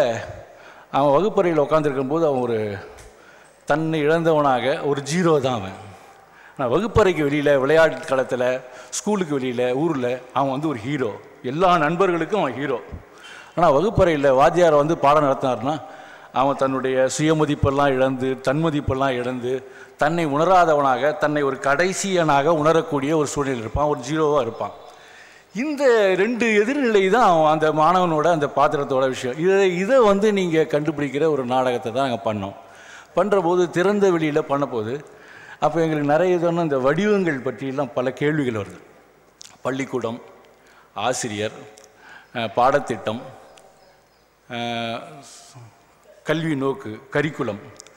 S6: அவன் வகுப்பறையில் உட்காந்துருக்கும்போது அவன் ஒரு தன்னை இழந்தவனாக ஒரு ஜீரோ தான் அவன் ஆனால் வகுப்பறைக்கு வெளியில் விளையாட்டு களத்தில் ஸ்கூலுக்கு வெளியில் ஊரில் அவன் வந்து ஒரு ஹீரோ எல்லா நண்பர்களுக்கும் அவன் ஹீரோ ஆனால் வகுப்பறையில் வாத்தியார் வந்து பாடம் நடத்தினார்னா அவன் தன்னுடைய சுயமதிப்பெல்லாம் இழந்து தன்மதிப்பெல்லாம் இழந்து தன்னை உணராதவனாக தன்னை ஒரு கடைசியனாக உணரக்கூடிய ஒரு சூழ்நிலை இருப்பான் ஒரு ஜீரோவாக இருப்பான் இந்த ரெண்டு எதிர்நிலை தான் அவன் அந்த மாணவனோட அந்த பாத்திரத்தோட விஷயம் இதை இதை வந்து நீங்கள் கண்டுபிடிக்கிற ஒரு நாடகத்தை தான் நாங்கள் பண்ணோம் பண்ணுற போது திறந்த வெளியில் பண்ண போது அப்போ எங்களுக்கு நிறைய சொன்ன இந்த வடிவங்கள் பற்றியெல்லாம் பல கேள்விகள் வருது பள்ளிக்கூடம் ஆசிரியர் அஹ், பாடத்திட்டம் அஹ், கல்வி நோக்கு கரிக்குலம்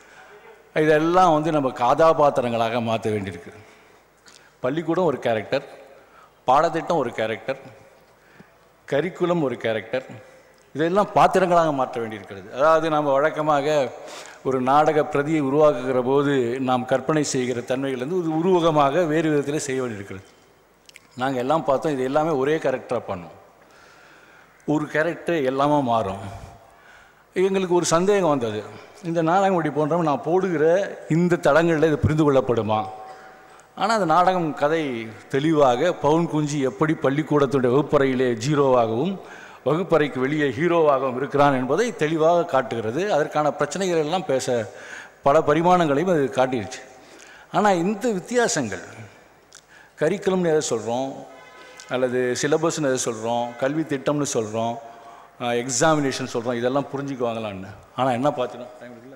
S6: இதெல்லாம் வந்து நம்ம கதாபாத்திரங்களாக மாற்ற வேண்டியிருக்கு பள்ளிக்கூடம் ஒரு கேரக்டர் பாடத்திட்டம் ஒரு கேரக்டர் கரிக்குலம் ஒரு கேரக்டர் இதெல்லாம் பாத்திரங்களாக மாற்ற வேண்டியிருக்கிறது அதாவது நாம் வழக்கமாக ஒரு நாடக பிரதியை உருவாக்குகிற போது நாம் கற்பனை செய்கிற தன்மைகள் வந்து ஒரு உருவகமாக வேறு விதத்தில் செய்ய வேண்டியிருக்கிறது நாங்கள் எல்லாம் பார்த்தோம் இது எல்லாமே ஒரே கேரக்டராக பண்ணோம் ஒரு கேரக்டர் எல்லாமே மாறும் எங்களுக்கு ஒரு சந்தேகம் வந்தது இந்த நாடகம் இப்படி போன்றோம் நான் போடுகிற இந்த தளங்களில் இது புரிந்து கொள்ளப்படுமா ஆனால் அந்த நாடகம் கதை தெளிவாக பவுன் குஞ்சு எப்படி பள்ளிக்கூடத்துடைய வகுப்பறையிலே ஜீரோவாகவும் வகுப்பறைக்கு வெளியே ஹீரோவாகவும் இருக்கிறான் என்பதை தெளிவாக காட்டுகிறது அதற்கான பிரச்சனைகள் எல்லாம் பேச பல பரிமாணங்களையும் அது காட்டிடுச்சு ஆனால் இந்த வித்தியாசங்கள் கரிக்குலம்னு எதை சொல்கிறோம் அல்லது சிலபஸ்னு எதை சொல்கிறோம் கல்வி திட்டம்னு சொல்கிறோம் எக்ஸாமினேஷன் சொல்கிறோம் இதெல்லாம் புரிஞ்சுக்குவாங்களான்னு ஆனால் என்ன பார்த்தீங்கன்னா டைம் இருக்குல்ல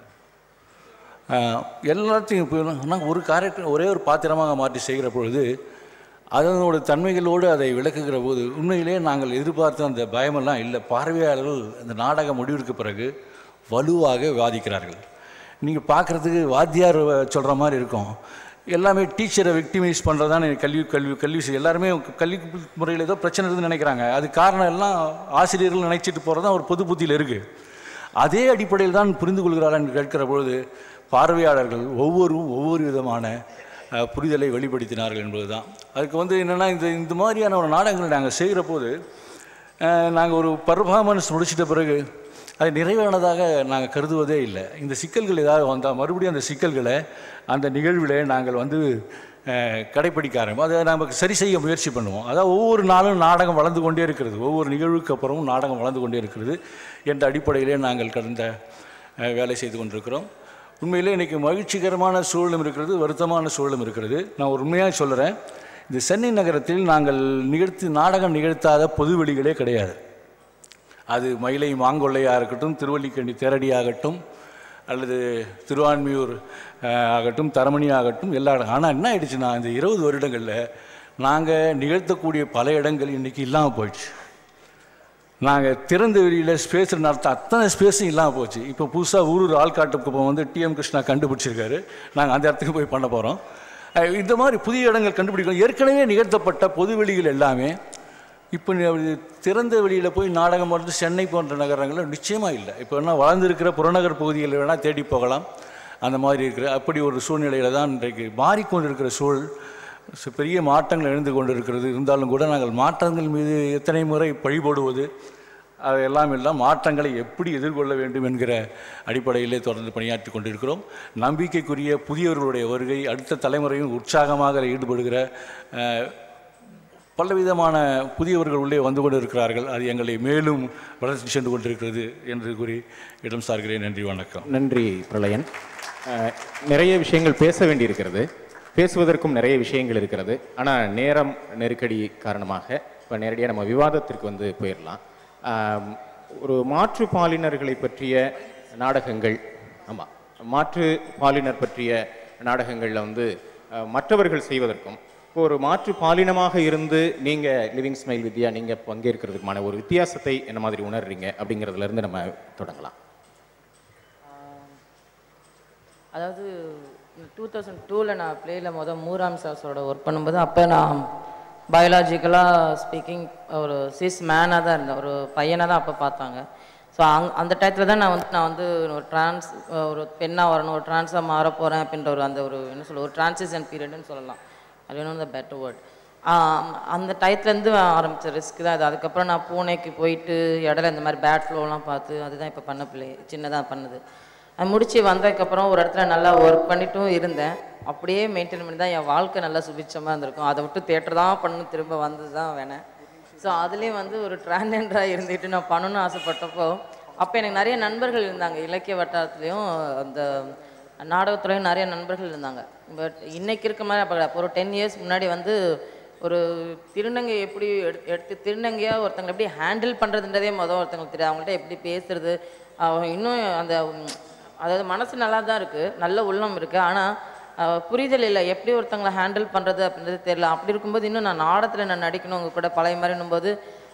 S6: ஆஹ் எல்லாத்தையும் இப்போ நாங்கள் ஒரு கேரக்டர் ஒரே ஒரு பாத்திரமாக மாற்றி செய்கிற பொழுது அதனோட தன்மைகளோடு அதை விளக்குகிற போது உண்மையிலே நாங்கள் எதிர்பார்த்த அந்த பயமெல்லாம் இல்லை பார்வையாளர்கள் அந்த நாடக முடிவிற்கு பிறகு வலுவாக விவாதிக்கிறார்கள் நீங்கள் பார்க்குறதுக்கு வாத்தியார் சொல்கிற மாதிரி இருக்கும் எல்லாமே டீச்சரை விக்டிமைஸ் பண்ணுறது தான் கல்வி கல்வி கல்வி செய்- எல்லாருமே கல்வி முறையில் ஏதோ பிரச்சனை இருக்குதுன்னு நினைக்கிறாங்க அது காரணம் எல்லாம் ஆசிரியர்கள் நினைச்சிட்டு போகிறது தான் ஒரு பொது புத்தியில் இருக்குது அதே அடிப்படையில் தான் புரிந்து கொள்கிறார்கள் என்று கேட்கிற பொழுது பார்வையாளர்கள் ஒவ்வொருவரும் ஒவ்வொரு விதமான அஹ், புரிதலை வெளிப்படுத்தினார்கள் என்பது தான் அதுக்கு வந்து என்னென்னா இந்த இந்த மாதிரியான ஒரு நாடகங்களை நாங்கள் செய்கிற போது நாங்கள் ஒரு பர்ஃபார்மன்ஸ் முடிச்சிட்ட பிறகு அது நிறைவானதாக நாங்கள் கருதுவதே இல்லை இந்த சிக்கல்கள் ஏதாவது வந்தால் மறுபடியும் அந்த சிக்கல்களை அந்த நிகழ்வில் நாங்கள் வந்து அஹ், கடைப்பிடிக்க ஆரம்பிப்போம் அதை நமக்கு சரி செய்ய முயற்சி பண்ணுவோம் அதாவது ஒவ்வொரு நாளும் நாடகம் வளர்ந்து கொண்டே இருக்கிறது ஒவ்வொரு நிகழ்வுக்கு அப்புறமும் நாடகம் வளர்ந்து கொண்டே இருக்கிறது என்ற அடிப்படையிலே நாங்கள் கடந்த அஹ், வேலை செய்து கொண்டிருக்கிறோம் உண்மையிலே இன்றைக்கி மகிழ்ச்சிகரமான சூழலும் இருக்கிறது வருத்தமான சூழலும் இருக்கிறது நான் ஒரு உண்மையாக சொல்கிறேன் இந்த சென்னை நகரத்தில் நாங்கள் நிகழ்த்தி நாடகம் நிகழ்த்தாத பொதுவெளிகளே கிடையாது அது மயிலை மாங்கொள்ளையாக இருக்கட்டும் திருவல்லிக்கண்டி தேரடியாகட்டும் அல்லது திருவான்மியூர் அஹ், ஆகட்டும் தரமணி ஆகட்டும் எல்லா இடம் ஆனால் என்ன ஆயிடுச்சுன்னா இந்த இருபது வருடங்களில் நாங்கள் நிகழ்த்தக்கூடிய பல இடங்கள் இன்றைக்கி இல்லாமல் போயிடுச்சு நாங்கள் திறந்த வெளியில் ஸ்பேஸ் நடத்த அத்தனை ஸ்பேஸும் இல்லாமல் போச்சு இப்போ புதுசாக ஊரூர் ஆள்காட்டு குப்பம் வந்து டிஎம் கிருஷ்ணா கண்டுபிடிச்சிருக்காரு நாங்கள் அந்த இடத்துக்கு போய் பண்ண போகிறோம் இந்த மாதிரி புதிய இடங்கள் கண்டுபிடிக்கணும் ஏற்கனவே நிகழ்த்தப்பட்ட பொதுவெளிகள் எல்லாமே இப்போ நீ- திறந்த வெளியில் போய் நாடகம் வந்து சென்னை போன்ற நகரங்களில் நிச்சயமாக இல்லை இப்போ என்ன வளர்ந்துருக்கிற புறநகர் பகுதிகளில் வேணால் தேடி போகலாம் அந்த மாதிரி இருக்கிற அப்படி ஒரு சூழ்நிலையில் தான் இன்றைக்கு மாறிக்கொண்டிருக்கிற சூழல் சு- பெரிய மாற்றங்கள் எழுந்து கொண்டிருக்கிறது இருந்தாலும் கூட நாங்கள் மாற்றங்கள் மீது எத்தனை முறை பழிபோடுவது அதையெல்லாம் எல்லாம் மாற்றங்களை எப்படி எதிர்கொள்ள வேண்டும் என்கிற அடிப்படையிலே தொடர்ந்து பணியாற்றி கொண்டிருக்கிறோம் நம்பிக்கைக்குரிய புதியவர்களுடைய வருகை அடுத்த தலைமுறையும் உற்சாகமாக அதில் ஈடுபடுகிற அஹ், பலவிதமான புதியவர்கள் உள்ளே வந்து கொண்டு இருக்கிறார்கள் அது எங்களை மேலும் வளர்ச்சி சென்று கொண்டிருக்கிறது என்று கூறி இடம் சார்கிறேன் நன்றி வணக்கம்
S2: நன்றி பிரளயன் அஹ், நிறைய விஷயங்கள் பேச வேண்டியிருக்கிறது பேசுவதற்கும் நிறைய விஷயங்கள் இருக்கிறது ஆனால் நேரம் நெருக்கடி காரணமாக இப்போ நேரடியாக நம்ம விவாதத்திற்கு வந்து போயிடலாம் ஆம், ஒரு மாற்று பாலினர்களை பற்றிய நாடகங்கள் ஆமாம் மாற்று பாலினர் பற்றிய நாடகங்களில் வந்து அஹ், மற்றவர்கள் செய்வதற்கும் இப்போ ஒரு மாற்று பாலினமாக இருந்து நீங்கள் லிவிங் ஸ்மைல் வித்யா நீங்கள் பங்கேற்கிறதுக்குமான ஒரு வித்தியாசத்தை என்ன மாதிரி உணர்றீங்க அப்படிங்கிறதுல இருந்து நம்ம தொடங்கலாம்
S4: அதாவது டூ தௌசண்ட் டூவில் நான் ப்ளேயில் மொதல் மூராம் சாஸோட ஒர்க் பண்ணும்போது அப்போ நான் பயாலாஜிக்கலாக ஸ்பீக்கிங் ஒரு சிஸ் மேனாக தான் இருந்தேன் ஒரு பையனாக தான் அப்போ பார்த்தாங்க ஸோ அங் அந்த டயத்தில் தான் நான் வந்து நான் வந்து ஒரு ட்ரான்ஸ் ஒரு பெண்ணாக வரணும் ஒரு ட்ரான்ஸாக மாற போகிறேன் அப்படின்ற ஒரு அந்த ஒரு என்ன சொல்ல ஒரு டிரான்சிஷன் பீரியட்னு சொல்லலாம் அது இன்னும் த பெட்டர் வேர்ட் அந்த டயத்துலேருந்து ஆரம்பித்த ரிஸ்க் தான் அது அதுக்கப்புறம் நான் பூனேக்கு போயிட்டு இடையில இந்த மாதிரி பேட் ஃப்ளோலாம் பார்த்து அதுதான் இப்போ பண்ண பிள்ளை சின்னதாக பண்ணுது அது முடிச்சு வந்ததுக்கப்புறம் ஒரு இடத்துல நல்லா ஒர்க் பண்ணிட்டும் இருந்தேன் அப்படியே மெயின்டைன் பண்ணி தான் என் வாழ்க்கை நல்லா சுபிச்சமாக இருந்திருக்கும் அதை விட்டு தேட்டர் தான் பண்ணணும் திரும்ப வந்தது தான் வேணேன் ஸோ அதுலேயும் வந்து ஒரு டிரான்ஜெண்டராக இருந்துட்டு நான் பண்ணணும்னு ஆசைப்பட்டப்போ அப்போ எனக்கு நிறைய நண்பர்கள் இருந்தாங்க இலக்கிய வட்டாரத்துலேயும் அந்த நாடகத்துலேயும் நிறைய நண்பர்கள் இருந்தாங்க பட் இன்னைக்கு இருக்க மாதிரி அப்போ ஒரு டென் இயர்ஸ் முன்னாடி வந்து ஒரு திருநங்கை எப்படி எடுத்து எடுத்து திருநங்கையாக ஒருத்தங்களை எப்படி ஹேண்டில் பண்ணுறதுன்றதே மொதல் ஒருத்தங்களுக்கு தெரியாது அவங்கள்ட்ட எப்படி பேசுறது அவங்க இன்னும் அந்த உம், அதாவது மனசு நல்லா தான் இருக்குது நல்ல உள்ளம் இருக்குது ஆனால் புரிதல் இல்லை எப்படி ஒருத்தங்களை ஹேண்டில் பண்ணுறது அப்படின்றது தெரியல அப்படி இருக்கும்போது இன்னும் நான் நாடகத்தில் நான் நடிக்கணும் உங்க கூட பழைய மாதிரின்னும் போது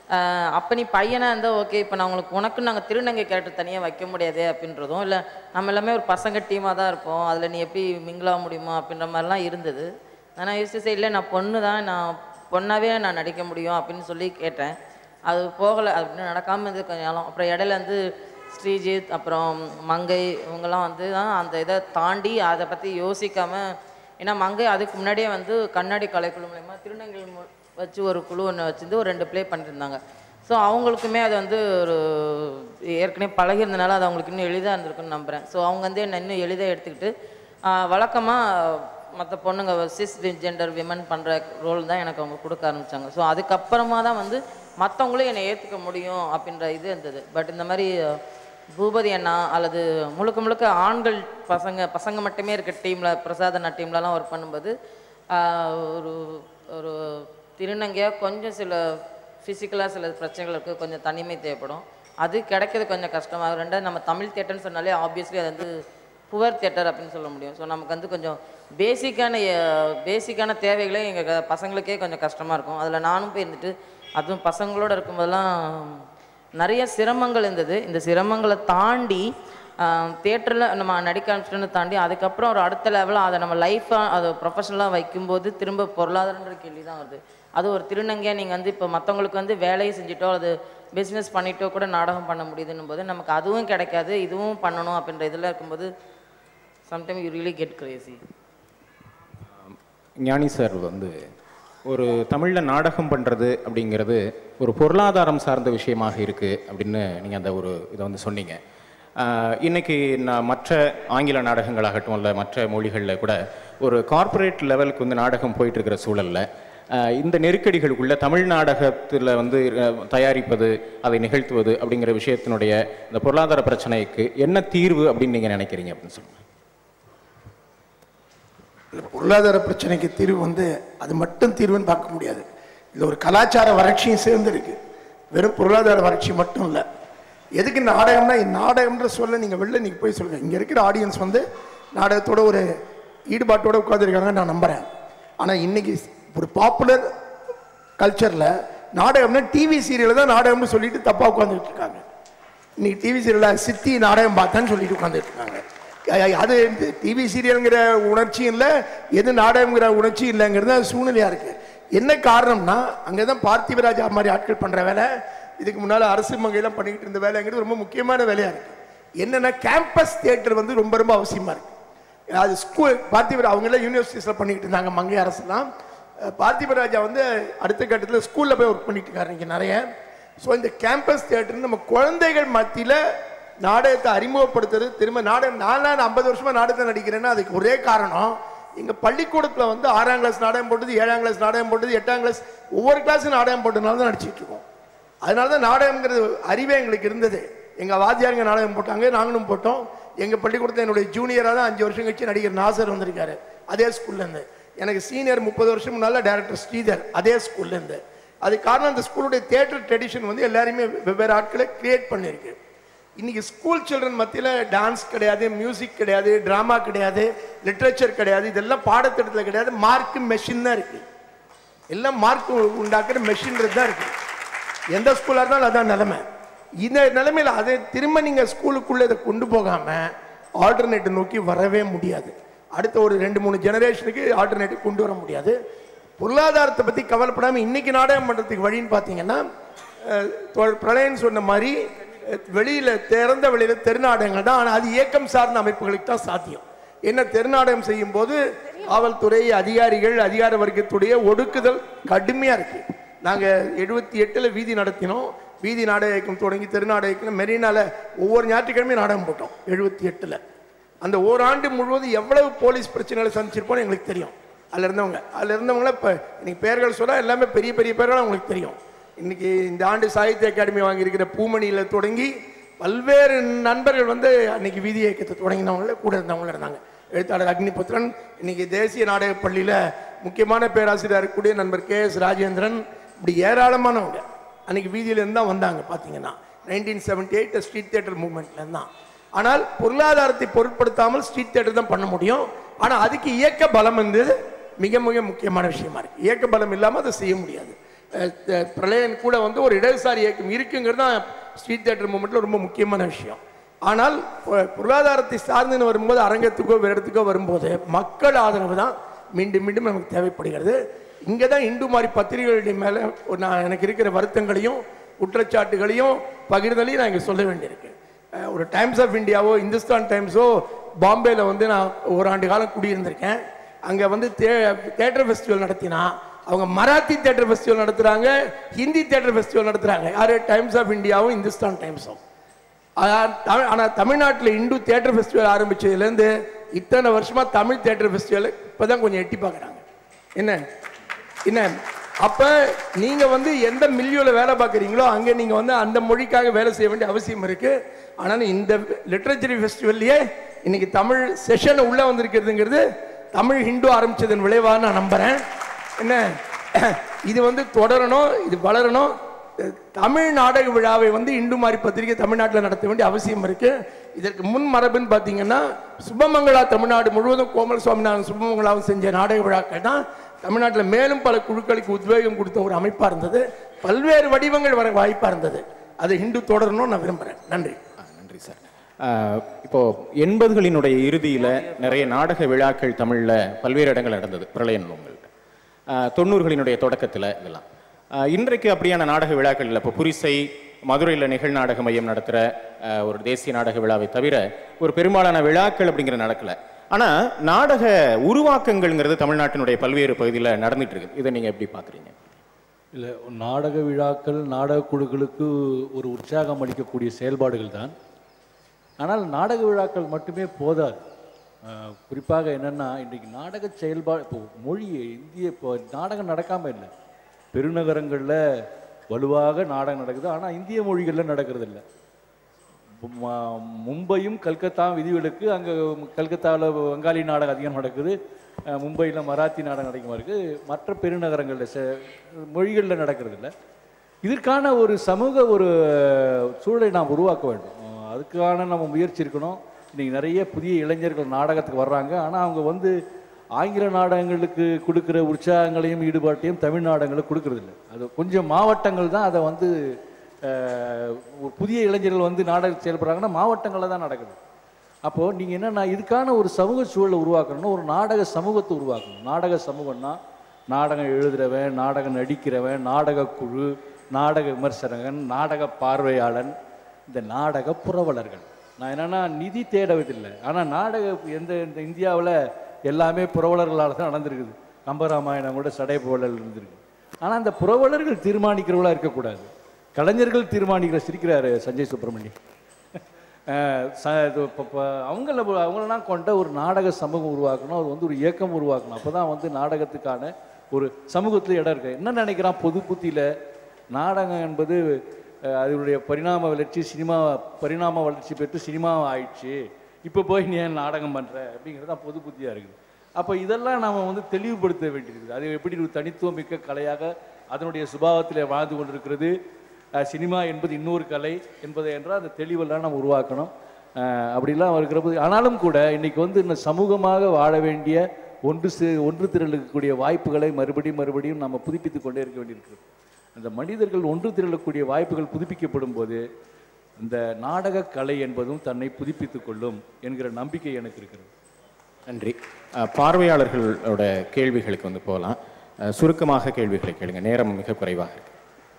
S4: ஆஹ் அப்போ நீ பையனாக இருந்தால் ஓகே இப்போ நான் உங்களுக்கு உனக்கு நாங்கள் திருநங்கை கேரக்டர் தனியாக வைக்க முடியாது அப்படின்றதும் இல்லை நம்ம எல்லாமே ஒரு பசங்க டீமாக தான் இருப்போம் அதில் நீ எப்படி மிங்கிளாக முடியுமா அப்படின்ற மாதிரிலாம் இருந்தது ஆனால் யூஸ் சே இல்லை நான் பொண்ணு தான் நான் பொண்ணாவே நான் நடிக்க முடியும் அப்படின்னு சொல்லி கேட்டேன் அது போகலை அப்படின்னு நடக்காமல் இருந்தது கொஞ்ச நாளும் அப்புறம் இடையில வந்து ஸ்ரீஜித் அப்புறம் மங்கை இவங்கெல்லாம் வந்து தான் அந்த இதை தாண்டி அதை பற்றி யோசிக்காமல் ஏன்னா மங்கை அதுக்கு முன்னாடியே வந்து கண்ணாடி கலைக்குழு மூலயமா திருநங்கை மு- வச்சு ஒரு குழு ஒன்று வச்சிருந்து ஒரு ரெண்டு ப்ளே பண்ணியிருந்தாங்க ஸோ அவங்களுக்குமே அது வந்து ஒரு ஏற்கனவே பழகிருந்தனால அது அவங்களுக்கு இன்னும் எளிதாக இருந்திருக்குன்னு நம்புகிறேன் ஸோ அவங்க வந்து என்ன இன்னும் எளிதாக எடுத்துக்கிட்டு வழக்கமாக மற்ற பொண்ணுங்க சிஸ் ஜெண்டர் விமன் பண்ணுற ரோல் தான் எனக்கு அவங்க கொடுக்க ஆரம்பித்தாங்க ஸோ அதுக்கப்புறமா தான் வந்து மற்றவங்களும் என்னை ஏற்றுக்க முடியும் அப்படின்ற இது இருந்தது பட் இந்த மாதிரி அஹ், பூபதி அண்ணா அல்லது முழுக்க முழுக்க ஆண்கள் பசங்க பசங்க மட்டுமே இருக்க டீமில் பிரசாத் அண்ணா டீம்லலாம் ஒர்க் பண்ணும்போது ஆஹ், ஒரு ஒரு திருநங்கையாக கொஞ்சம் சில ஃபிசிக்கலாக சில பிரச்சனைகள் இருக்குது கொஞ்சம் தனிமை தேவைப்படும் அது கிடைக்கிறது கொஞ்சம் கஷ்டமாக ரெண்டாவது நம்ம தமிழ் தேட்டர்னு சொன்னாலே ஆப்வியஸ்லி அது வந்து புவர் தேட்டர் அப்படின்னு சொல்ல முடியும் ஸோ நமக்கு வந்து கொஞ்சம் பேசிக்கான பேசிக்கான தேவைகளே எங்கள் பசங்களுக்கே கொஞ்சம் கஷ்டமாக இருக்கும் அதில் நானும் போய் இருந்துட்டு அதுவும் பசங்களோட இருக்கும்போதெல்லாம் நிறைய சிரமங்கள் இருந்தது இந்த சிரமங்களை தாண்டி தேட்டரில் நம்ம நடிக்க ஆரம்பிச்சிட்டோன்னு தாண்டி அதுக்கப்புறம் ஒரு அடுத்த லெவலில் அதை நம்ம லைஃப்பாக அதை ப்ரொஃபஷனலாக வைக்கும்போது திரும்ப பொருளாதாரன்ற கேள்வி தான் வருது அது ஒரு திருநங்கையாக நீங்கள் வந்து இப்போ மற்றவங்களுக்கு வந்து வேலையை செஞ்சுட்டோ அது பிஸ்னஸ் பண்ணிட்டோ கூட நாடகம் பண்ண முடியுதுன்னும் போது நமக்கு அதுவும் கிடைக்காது இதுவும் பண்ணணும் அப்படின்ற இதில் இருக்கும்போது sometime you really get crazy
S2: Gnani sir வந்து ஒரு தமிழில் நாடகம் பண்ணுறது அப்படிங்கிறது ஒரு பொருளாதாரம் சார்ந்த விஷயமாக இருக்குது அப்படின்னு நீங்கள் அந்த ஒரு இதை வந்து சொன்னீங்க ஆஹ் இன்னைக்கு நான் மற்ற ஆங்கில நாடகங்களாகட்டும் இல்லை மற்ற மொழிகளில் கூட ஒரு கார்ப்பரேட் லெவலுக்கு வந்து நாடகம் போயிட்டு இருக்கிற சூழல்ல ஆஹ் இந்த நெருக்கடிகளுக்குள்ள தமிழ் நாடகத்தில் வந்து அஹ், தயாரிப்பது அதை நிகழ்த்துவது அப்படிங்கிற விஷயத்தினுடைய இந்த பொருளாதார பிரச்சனைக்கு என்ன தீர்வு அப்படின்னு நீங்கள் நினைக்கிறீங்க அப்படின்னு சொல்லுங்கள்
S5: இல்ல, பொருளாதார பிரச்சனைக்கு தீர்வு வந்து அது மட்டும் தீர்வுன்னு பார்க்க முடியாது இதில் ஒரு கலாச்சார வறட்சியும் சேர்ந்து இருக்கு வெறும் பொருளாதார வறட்சி மட்டும் இல்லை எதுக்கு நாடகம்னா இந்த நாடகம்ன்ற சொல்ல நீங்கள் வெளில நீங்கள் போய் சொல்லுங்கள் இங்கே இருக்கிற ஆடியன்ஸ் வந்து நாடகத்தோட ஒரு ஈடுபாட்டோட உட்காந்துருக்காங்க நான் நம்புகிறேன் ஆனால் இன்னைக்கு ஒரு பாப்புலர் கல்ச்சரில் நாடகம்னா டிவி சீரியல் தான் நாடகம்னு சொல்லிட்டு தப்பாக உட்காந்துட்டு இருக்காங்க இன்னைக்கு டிவி சீரியலில் சித்தி நாடகம் பார்த்தேன்னு சொல்லிட்டு உட்காந்துட்டு இருக்காங்க அ- அது டிவி சீரியலுங்கிற உணர்ச்சியும் இல்லை எது நாடகங்கிற உணர்ச்சி இல்லைங்கிறது அது சூழ்நிலையாக இருக்கு என்ன காரணம்னா அங்கே தான் பார்த்திபராஜா மாதிரி ஆட்கள் பண்ணுற வேலை இதுக்கு முன்னால் அரசு மங்கையெல்லாம் பண்ணிக்கிட்டு இருந்த வேலைங்கிறது ரொம்ப முக்கியமான வேலையாக இருக்கு என்னன்னா கேம்பஸ் தியேட்டர் வந்து ரொம்ப ரொம்ப அவசியமாக இருக்கு அது ஸ்கூல் பார்த்திபர் அவங்களாம் யூனிவர்சிட்டிஸில் பண்ணிக்கிட்டு இருந்தாங்க மங்கை அரசுலாம் அஹ் பார்த்திபராஜா வந்து அடுத்த கட்டத்தில் ஸ்கூலில் போய் ஒர்க் பண்ணிட்டு இருக்காரு இங்கே நிறைய ஸோ இந்த கேம்பஸ் தியேட்டர் நம்ம குழந்தைகள் மத்தியில் நாடகத்தை அறிமுகப்படுத்துறது திரும்ப நாடகம் நான் நான் ஐம்பது வருஷமா நாடகத்தை நடிக்கிறேன்னா அதுக்கு ஒரே காரணம் எங்கள் பள்ளிக்கூடத்தில் வந்து ஆறாம் கிளாஸ் நாடகம் போட்டது ஏழாம் கிளாஸ் நாடகம் போட்டது எட்டாம் கிளாஸ் ஒவ்வொரு கிளாஸும் நாடகம் போட்டதுனால தான் நடிச்சிட்டு இருக்கோம் அதனால தான் நாடகம்ங்கிறது அறிவே எங்களுக்கு இருந்தது எங்கள் வாத்தியாருங்க நாடகம் போட்டாங்க நாங்களும் போட்டோம் எங்கள் பள்ளிக்கூடத்தில் என்னுடைய ஜூனியராக தான் அஞ்சு வருஷம் கழிச்சு நடிகர் நாசர் வந்திருக்காரு அதே ஸ்கூல்லேருந்து எனக்கு சீனியர் முப்பது வருஷம் முன்னால் டேரக்டர் ஸ்ரீதர் அதே ஸ்கூல்லேருந்து அது காரணம் அந்த ஸ்கூலுடைய தியேட்டர் ட்ரெடிஷன் வந்து எல்லாருமே வெவ்வேறு ஆட்களை கிரியேட் பண்ணியிருக்கு இன்னைக்கு ஸ்கூல் சில்ட்ரன் மத்தியில் டான்ஸ் கிடையாது மியூசிக் கிடையாது ட்ராமா கிடையாது லிட்ரேச்சர் கிடையாது இதெல்லாம் பாடத்திட்டத்தில் கிடையாது மார்க் மெஷின் தான் இருக்குது எல்லாம் மார்க் உண்டாக்குற மெஷின்றது தான் இருக்கு எந்த ஸ்கூலாக இருந்தாலும் அதான் நிலைமை இந்த நிலைமையில அதை திரும்ப நீங்க ஸ்கூலுக்குள்ள இதை கொண்டு போகாம ஆல்டர்னேட்டிவ் நோக்கி வரவே முடியாது அடுத்த ஒரு ரெண்டு மூணு ஜெனரேஷனுக்கு ஆல்டர்னேட்டிவ் கொண்டு வர முடியாது பொருளாதாரத்தை பத்தி கவலைப்படாம இன்னைக்கு நாடகம் பண்றதுக்கு வழின்னு பார்த்தீங்கன்னா அஹ், தோழர் பிரளயன் சொன்ன மாதிரி அஹ், வெளியில திறந்த வெளியில தெருநாடகங்கள் தான் ஆனா அது இயக்கம் சார்ந்த அமைப்புகளுக்கு தான் சாத்தியம் என்ன தெருநாடகம் செய்யும் போது காவல்துறை அதிகாரிகள் அதிகார வர்க்கத்துடைய ஒடுக்குதல் கடுமையா இருக்கு நாங்க எழுபத்தி எட்டுல வீதி நடத்தினோம் வீதி நாடக இயக்கம் தொடங்கி தெருநாடக இயக்கம் மெரினால ஒவ்வொரு ஞாயிற்றுக்கிழமையும் நாடகம் போட்டோம் எழுபத்தி எட்டுல அந்த ஓராண்டு முழுவதும் எவ்வளவு போலீஸ் பிரச்சனைகளை சந்திச்சிருப்போம்னு எங்களுக்கு தெரியும் அதுல இருந்தவங்க அதுல இருந்தவங்கள இப்ப இன்னைக்கு பெயர்கள் சொன்னா எல்லாமே பெரிய பெரிய பேர்கள் உங்களுக்கு தெரியும் இன்னைக்கு இந்த ஆண்டு சாகித்ய அகாடமி வாங்கியிருக்கிற பூமணியில தொடங்கி பல்வேறு நண்பர்கள் வந்து அன்னைக்கு வீதி இயக்கத்தை தொடங்கினவங்கள கூட இருந்தவங்க இருந்தாங்க எழுத்தாளர் அக்னிபுத்திரன் இன்னைக்கு தேசிய நாடகப் பள்ளியில முக்கியமான பேராசிரியர் இருக்கக்கூடிய நண்பர் கே எஸ் ராஜேந்திரன் இப்படி ஏராளமானவங்க அன்னைக்கு வீதியில இருந்து தான் வந்தாங்க பார்த்தீங்கன்னா nineteen seventy eight street theatre மூவ்மெண்ட்ல இருந்தான் ஆனால் பொருளாதாரத்தை பொருட்படுத்தாமல் ஸ்ட்ரீட் தியேட்டர் தான் பண்ண முடியும் ஆனால் அதுக்கு இயக்க பலம் வந்து மிக மிக முக்கியமான விஷயமா இருக்கு இயக்க பலம் இல்லாமல் அதை செய்ய முடியாது அஹ், த- பிரளயன் கூட வந்து ஒரு இடதுசாரி இயக்கம் இருக்குங்கிறது தான் ஸ்ட்ரீட் தியேட்டர் மூமெண்ட்டில் ரொம்ப முக்கியமான விஷயம் ஆனால் பொ- பொருளாதாரத்தை சார்ந்துன்னு வரும்போது அரங்கத்துக்கோ வேறு இடத்துக்கோ வரும்போது மக்கள் ஆதரவு தான் மீண்டும் மீண்டும் நமக்கு தேவைப்படுகிறது இங்கே தான் இந்து மாதிரி பத்திரிகைகளுடைய மேலே ஒரு நான் எனக்கு இருக்கிற வருத்தங்களையும் குற்றச்சாட்டுகளையும் பகிர்தலையும் நான் இங்கே சொல்ல வேண்டியிருக்கு அஹ், ஒரு டைம்ஸ் ஆஃப் இந்தியாவோ இந்துஸ்தான் டைம்ஸோ பாம்பேல வந்து நான் ஓராண்டு காலம் குடியிருந்திருக்கேன் அங்கே வந்து தே தேட்டர் ஃபெஸ்டிவல் நடத்தினா அவங்க மராத்தி தேட்டர் ஃபெஸ்டிவல் நடத்துகிறாங்க ஹிந்தி தேட்டர் ஃபெஸ்டிவல் நடத்துகிறாங்க யார் டைம்ஸ் ஆஃப் இந்தியாவும் இந்துஸ்தான் டைம்ஸும் ஆனால் தமிழ்நாட்டில் இந்து தேட்டர் ஃபெஸ்டிவல் ஆரம்பிச்சதுலேருந்து இத்தனை வருஷமாக தமிழ் தேட்டர் ஃபெஸ்டிவல் இப்போ தான் கொஞ்சம் எட்டி பார்க்குறாங்க என்ன என்ன அப்போ நீங்கள் வந்து எந்த மில்லியோவில் வேலை பார்க்குறீங்களோ அங்கே நீங்கள் வந்து அந்த மொழிக்காக வேலை செய்ய வேண்டிய அவசியம் இருக்குது ஆனால் இந்த லிட்ரேச்சர் ஃபெஸ்டிவல்லையே இன்னைக்கு தமிழ் செஷன் உள்ளே வந்திருக்கிறதுங்கிறது தமிழ் ஹிந்து ஆரம்பிச்சதன் விளைவாக நான் நம்புகிறேன் என்ன இது வந்து தொடரணும் இது வளரணும் தமிழ் நாடக விழாவை வந்து இந்து மாதிரி பத்திரிகை தமிழ்நாட்டில் நடத்த வேண்டிய அவசியம் இருக்கு இதற்கு முன் மரபுன்னு பார்த்தீங்கன்னா சுபமங்களா தமிழ்நாடு முழுவதும் கோமல் சுவாமிநாதன் சுபமங்களாவும் செஞ்ச நாடக விழாக்கள் தான் தமிழ்நாட்டில் மேலும் பல குழுக்களுக்கு உத்வேகம் கொடுத்த ஒரு அமைப்பாக இருந்தது பல்வேறு வடிவங்கள் வர வாய்ப்பாக இருந்தது அதை ஹிந்து தொடரணும்னு நான் விரும்புகிறேன் நன்றி
S2: ஆ, நன்றி சார் ஆ, இப்போ எண்பதுகளினுடைய இறுதியில் நிறைய நாடக விழாக்கள் தமிழில் பல்வேறு இடங்கள் நடந்தது பிரளயன் நோங்கள் தொண்ணூறுகளினுடைய தொடக்கத்தில் இதெல்லாம் ஆ, இன்றைக்கு அப்படியான நாடக விழாக்கள் இல்லை இப்போ புரிசை மதுரையில் நிகழ்நாடக மையம் நடத்துகிற ஒரு தேசிய நாடக விழாவை தவிர ஒரு பெரும்பாலான விழாக்கள் அப்படிங்கிற நடக்கல ஆனால் நாடக உருவாக்கங்கள்ங்கிறது தமிழ்நாட்டினுடைய பல்வேறு பகுதியில் நடந்துட்டு இருக்குது இதை நீங்கள் எப்படி பார்க்குறீங்க
S6: இல்லை நாடக விழாக்கள் நாடக குழுக்களுக்கு ஒரு உற்சாகம் அளிக்கக்கூடிய செயல்பாடுகள் தான் ஆனால் நாடக விழாக்கள் மட்டுமே போதாது அஹ், குறிப்பாக என்னென்னா இன்றைக்கு நாடக செயல்பாடு இப்போ மொழி இந்திய இப்போ நாடகம் நடக்காமல் இல்லை பெருநகரங்களில் வலுவாக நாடகம் நடக்குது ஆனால் இந்திய மொழிகளில் நடக்கிறது இல்லை ம- மும்பையும் கல்கத்தாவும் விதிவிலக்கு அங்கே கல்கத்தாவில் வங்காளி நாடகம் அதிகம் நடக்குது அஹ் மும்பையில் மராத்தி நாடகம் அதிகமாக இருக்குது மற்ற பெருநகரங்களில் செ மொழிகளில் நடக்கிறது இல்லை இதற்கான ஒரு சமூக ஒரு சூழலை நாம் உருவாக்க வேண்டும் அஹ் அதுக்கான நம்ம முயற்சி இருக்கணும் இன்றைக்கி நிறைய புதிய இளைஞர்கள் நாடகத்துக்கு வர்றாங்க ஆனால் அவங்க வந்து ஆங்கில நாடகங்களுக்கு கொடுக்குற உற்சாகங்களையும் ஈடுபாட்டையும் தமிழ் நாடகங்களுக்கு கொடுக்கறதில்ல அது கொஞ்சம் மாவட்டங்கள் தான் அதை வந்து அஹ், ஒரு புதிய இளைஞர்கள் வந்து நாடகம் செயல்படுறாங்கன்னா மாவட்டங்களில் தான் நடக்குது அப்போது நீங்கள் என்னென்னா இதுக்கான ஒரு சமூக சூழலை உருவாக்கணும்னா ஒரு நாடக சமூகத்தை உருவாக்கணும் நாடக சமூகம்னா நாடகம் எழுதுறவன் நாடகம் நடிக்கிறவன் நாடக குழு நாடக விமர்சகன் நாடக பார்வையாளன் இந்த நாடக புரவலர்கள் நான் என்னென்னா நிதி தேடவதில்லை ஆனால் நாடக எந்த இந்த இந்தியாவில் எல்லாமே புரவலர்களால் தான் நடந்திருக்குது கம்பராமாயணம் கூட சடை புரவலர் இருந்திருக்கு ஆனால் அந்த புரவலர்கள் தீர்மானிக்கிறவங்களா இருக்கக்கூடாது கலைஞர்கள் தீர்மானிக்கிற சிரிக்கிறாரு சஞ்சய் சுப்பிரமணியம் அஹ் ச இது இப்போ இப்போ அவங்கள அவங்களெல்லாம் கொண்ட ஒரு நாடக சமூகம் உருவாக்கணும் அது வந்து ஒரு இயக்கம் உருவாக்கணும் அப்போ தான் வந்து நாடகத்துக்கான ஒரு சமூகத்தில் இடம் இருக்கு என்ன நினைக்கிறான் பொது புத்தியில் நாடகம் என்பது அஹ், அதனுடைய பரிணாம வளர்ச்சி சினிமா பரிணாம வளர்ச்சி பெற்று சினிமா ஆயிடுச்சு இப்போ போய் நீ ஏன் நாடகம் பண்ணுற அப்படிங்கிறது தான் பொது புத்தியாக இருக்குது அப்போ இதெல்லாம் நாம வந்து தெளிவுபடுத்த வேண்டியிருக்குது அது எப்படி ஒரு தனித்துவம் மிக்க கலையாக அதனுடைய சுபாவத்தில் வாழ்ந்து கொண்டிருக்கிறது அஹ் சினிமா என்பது இன்னொரு கலை என்பதை என்றால் அந்த தெளிவெல்லாம் நம்ம உருவாக்கணும் அஹ் அப்படிலாம் இருக்கிற போது ஆனாலும் கூட இன்னைக்கு வந்து இந்த சமூகமாக வாழ வேண்டிய ஒன்று சே ஒன்று திரளக்கூடிய வாய்ப்புகளை மறுபடியும் மறுபடியும் நம்ம புதுப்பித்து கொண்டே இருக்க வேண்டியிருக்கிறது அந்த மனிதர்கள் ஒன்று திரளக்கூடிய வாய்ப்புகள் புதுப்பிக்கப்படும் போது இந்த நாடக கலை என்பதும் தன்னை புதுப்பித்துக் கொள்ளும் என்கிற நம்பிக்கை எனக்கு இருக்கிறது
S2: நன்றி அஹ், பார்வையாளர்களோட கேள்விகளுக்கு வந்து போகலாம் அஹ், சுருக்கமாக கேள்விகளை கேளுங்க நேரம் மிக குறைவாக இருக்கு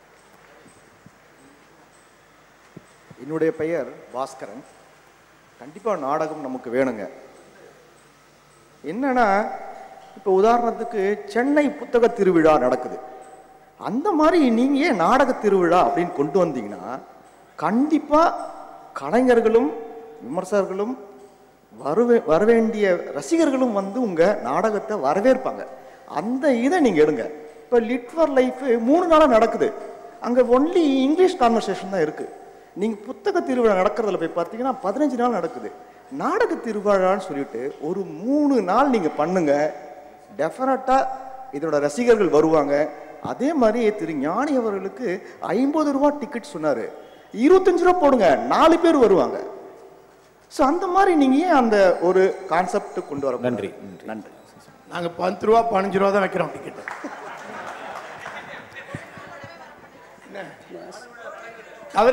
S7: என்னுடைய பெயர் பாஸ்கரன் கண்டிப்பாக நாடகம் நமக்கு வேணுங்க என்னன்னா இப்போ உதாரணத்துக்கு சென்னை புத்தக திருவிழா நடக்குது அந்த மாதிரி நீங்கள் ஏன் நாடக திருவிழா அப்படின்னு கொண்டு வந்தீங்கன்னா கண்டிப்பாக கலைஞர்களும் விமர்சகர்களும் வரவே வரவேண்டிய ரசிகர்களும் வந்து உங்கள் நாடகத்தை வரவேற்பாங்க அந்த இதை நீங்கள் எடுங்க இப்போ லிட் ஃபார் லைஃப் மூணு நாளாக நடக்குது அங்கே ஒன்லி இங்கிலீஷ் கான்வர்சேஷன் தான் இருக்குது நீங்கள் புத்தக திருவிழா நடக்கிறதுல போய் பார்த்தீங்கன்னா பதினஞ்சு நாள் நடக்குது நாடக திருவிழான்னு சொல்லிட்டு ஒரு மூணு நாள் நீங்கள் பண்ணுங்க டெஃபினட்டாக இதோட ரசிகர்கள் வருவாங்க அதே மாதிரி திரு ஞானி அவர்களுக்கு ஐம்பது ரூபா டிக்கெட் சொன்னார் இருபத்தஞ்சு ரூபா போடுங்க நாலு பேர் வருவாங்க ஸோ அந்த மாதிரி நீங்கள் ஏன் அந்த ஒரு கான்செப்ட் கொண்டு வர
S2: நன்றி,
S7: நன்றி
S5: நாங்கள் பத்து ரூபா பதினஞ்சு ரூபா தான் வைக்கிறோம் டிக்கெட்டு தவிர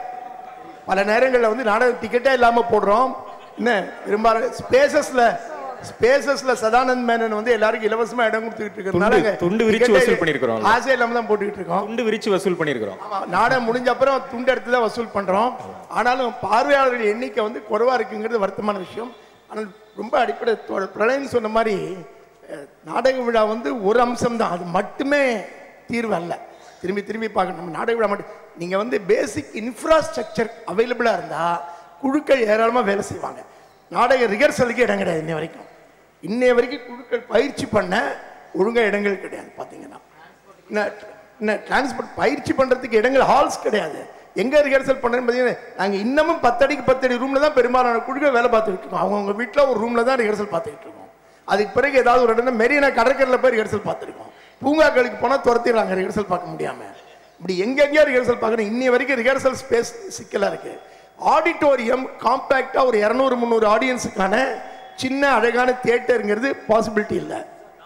S5: பல நேரங்களில் வந்து நாடக டிக்கெட்டே இல்லாமல் போடுறோம் என்ன பெரும்பாலும் ஸ்பேசஸில் ஸ்பேசஸில் சதானந்த் மேனன் வந்து எல்லாருக்கும் இலவசமாக இடம் கொடுத்துக்கிட்டு இருக்கிறதுனால
S2: துண்டு- துண்டு விரிச்சு
S5: ticket-ஏ
S2: வசூல் பண்ணியிருக்கிறோம்.
S5: ஆசை இல்லாமல் தான் போட்டுக்கிட்டு இருக்கோம்
S2: துண்டு விரிச்சு வசூல் பண்ணியிருக்கிறோம்
S5: ஆமா, நாடகம் முடிஞ்ச அப்புறம் துண்டு எடுத்து தான் வசூல் பண்றோம் ஆனாலும் பார்வையாளர்கள் எண்ணிக்கை வந்து குறைவா இருக்குங்கிறது வருத்தமான விஷயம் ஆனால் ரொம்ப அடிப்படை தோ- பிரளயன் சொன்ன மாதிரி அஹ், நாடக விழா வந்து ஒரு அம்சம் தான் அது மட்டுமே தீர்வு அல்ல திரும்பி திரும்பி பார்க்கணும் நம்ம நாடக விழா மட்டும் நீங்க வந்து பேசிக் இன்ஃப்ராஸ்ட்ரக்சர் அவைலபிளா இருந்தா குழுக்கள் ஏராளமா வேலை செய்வாங்க நாடக ரிஹர்சலுக்கு இடம் கிடையாது இன்னை வரைக்கும் இன்னைய வரைக்கும் குழுக்கள் பயிற்சி பண்ண ஒழுங்கா இடங்கள் கிடையாது பாத்தீங்கன்னா என்ன என்ன டிரான்ஸ்போர்ட் பயிற்சி பண்றதுக்கு இடங்கள் ஹால்ஸ் கிடையாது எங்க ரிஹர்சல் பண்றேன்னு பார்த்தீங்கன்னா நாங்க இன்னமும் பத்தடிக்கு பத்தடி ரூம்ல தான் பெரும்பாலான குழுக்கள் வேலை பார்த்துக்கிட்டு இருக்கோம் அவங்கவுங்க வீட்டில் ஒரு ரூம்ல தான் ரிஹர்சல் பார்த்துக்கிட்டு இருக்கோம் அதுக்கு பிறகு ஏதாவது ஒரு இடம் மெரினா கடற்கரையில் போய் ரிஹர்சல் பார்த்துருக்கோம் பூங்காக்களுக்கு போனால் துரத்திடுறாங்க ரிஹர்சல் பார்க்க முடியாம இப்படி எங்கெங்கேயோ ரிஹர்சல் பார்க்கணும் இன்னி வரைக்கும் ரிஹர்சல் ஸ்பேஸ் சிக்கலா இருக்கு ஆடிட்டோரியம் காம்பேக்டா ஒரு இரநூறு முந்நூறு ஆடியன்ஸுக்கான சின்ன அழகான தியேட்டருங்கிறது பாசிபிலிட்டி இல்லை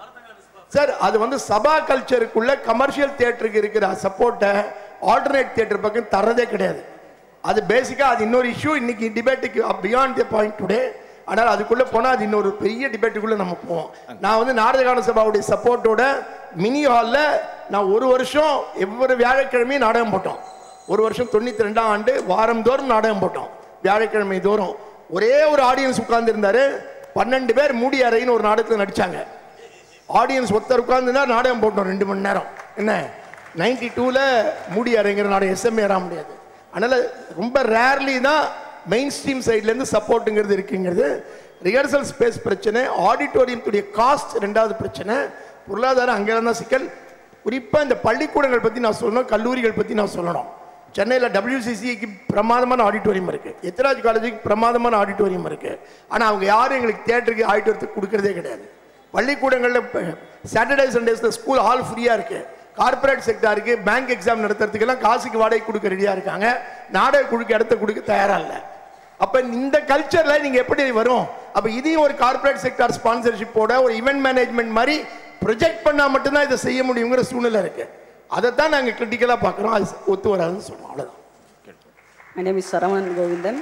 S5: சார் அது வந்து சபா கல்ச்சருக்குள்ள கமர்ஷியல் தியேட்டருக்கு இருக்கிற சப்போர்ட்டை ஆல்டர்னேட் தியேட்டர் பக்கம் தரதே கிடையாது அது பேசிக்கா அது இன்னொரு இஷ்யூ இன்னைக்கு டிபேட்டுக்கு பியாண்ட் த பாயிண்ட் டுடே ஆனால் அதுக்குள்ள போனா அது இன்னொரு பெரிய டிபேட்டுக்குள்ள நம்ம போவோம் நான் வந்து நாடகான சபாவுடைய சப்போர்ட்டோட மினி ஹாலில் நான் ஒரு வருஷம் ஒவ்வொரு வியாழக்கிழமையும் நாடகம் போட்டோம் ஒரு வருஷம் தொண்ணூத்தி ரெண்டாம் ஆண்டு வாரந்தோறும் நாடகம் போட்டோம் வியாழக்கிழமை தோறும் ஒரே ஒரு ஆடியன்ஸ் உட்கார்ந்து இருந்தாரு பன்னெண்டு பேர் மூடி அறைன்னு ஒரு நாடகத்தில் நடிச்சாங்க ஆடியன்ஸ் ஒருத்தர் உட்கார்ந்துனா நாடகம் போட்டோம் ரெண்டு மணி நேரம் என்ன நைன்டி டூவில் மூடி அறைங்கிற நாடகம் எஸ்எம்ஏ ஏற முடியாது அதனால ரொம்ப ரேர்லி தான் மெயின் ஸ்ட்ரீம் சைட்லேருந்து சப்போர்ட்டுங்கிறது இருக்குங்கிறது ரிஹர்சல் ஸ்பேஸ் பிரச்சனை ஆடிட்டோரியத்துடைய காஸ்ட் ரெண்டாவது பிரச்சனை பொருளாதாரம் அங்கே தான் சிக்கல் குறிப்பாக இந்த பள்ளிக்கூடங்கள் பற்றி நான் சொல்லணும் கல்லூரிகள் பற்றி நான் சொல்லணும் சென்னையில் டபிள்யூசிசிக்கு பிரமாதமான ஆடிட்டோரியம் இருக்கு எத்ராஜ் காலேஜுக்கு பிரமாதமான ஆடிட்டோரியம் இருக்கு ஆனால் அவங்க யாரும் எங்களுக்கு தியேட்டருக்கு ஆடிட்டோரியத்துக்கு கொடுக்கறதே கிடையாது பள்ளிக்கூடங்களில் சாட்டர்டே சண்டேஸில் ஸ்கூல் ஹால் ஃப்ரீயாக இருக்கு கார்ப்பரேட் செக்டாருக்கு பேங்க் எக்ஸாம் நடத்துறதுக்கெல்லாம் காசுக்கு வாடகை கொடுக்க ரெடியாக இருக்காங்க நாடக குழுக்கு இடத்த கொடுக்க தயாராக இல்லை அப்போ இந்த கல்ச்சரில் நீங்கள் எப்படி வரும் அப்போ இதையும் ஒரு கார்ப்பரேட் செக்டார் ஸ்பான்சர்ஷிப்போட ஒரு ஈவெண்ட் மேனேஜ்மெண்ட் மாதிரி ப்ரொஜெக்ட் பண்ணால் மட்டும்தான் இதை செய்ய முடியுங்கிற சூழ்நிலை இருக்கு அதைத்தான் நாங்கள் கிரிட்டிக்கலாக பார்க்குறோம் அது ஒத்து வராதுன்னு சொல்லுவோம் அவ்வளோதான்
S8: My name is Saravanan Govindan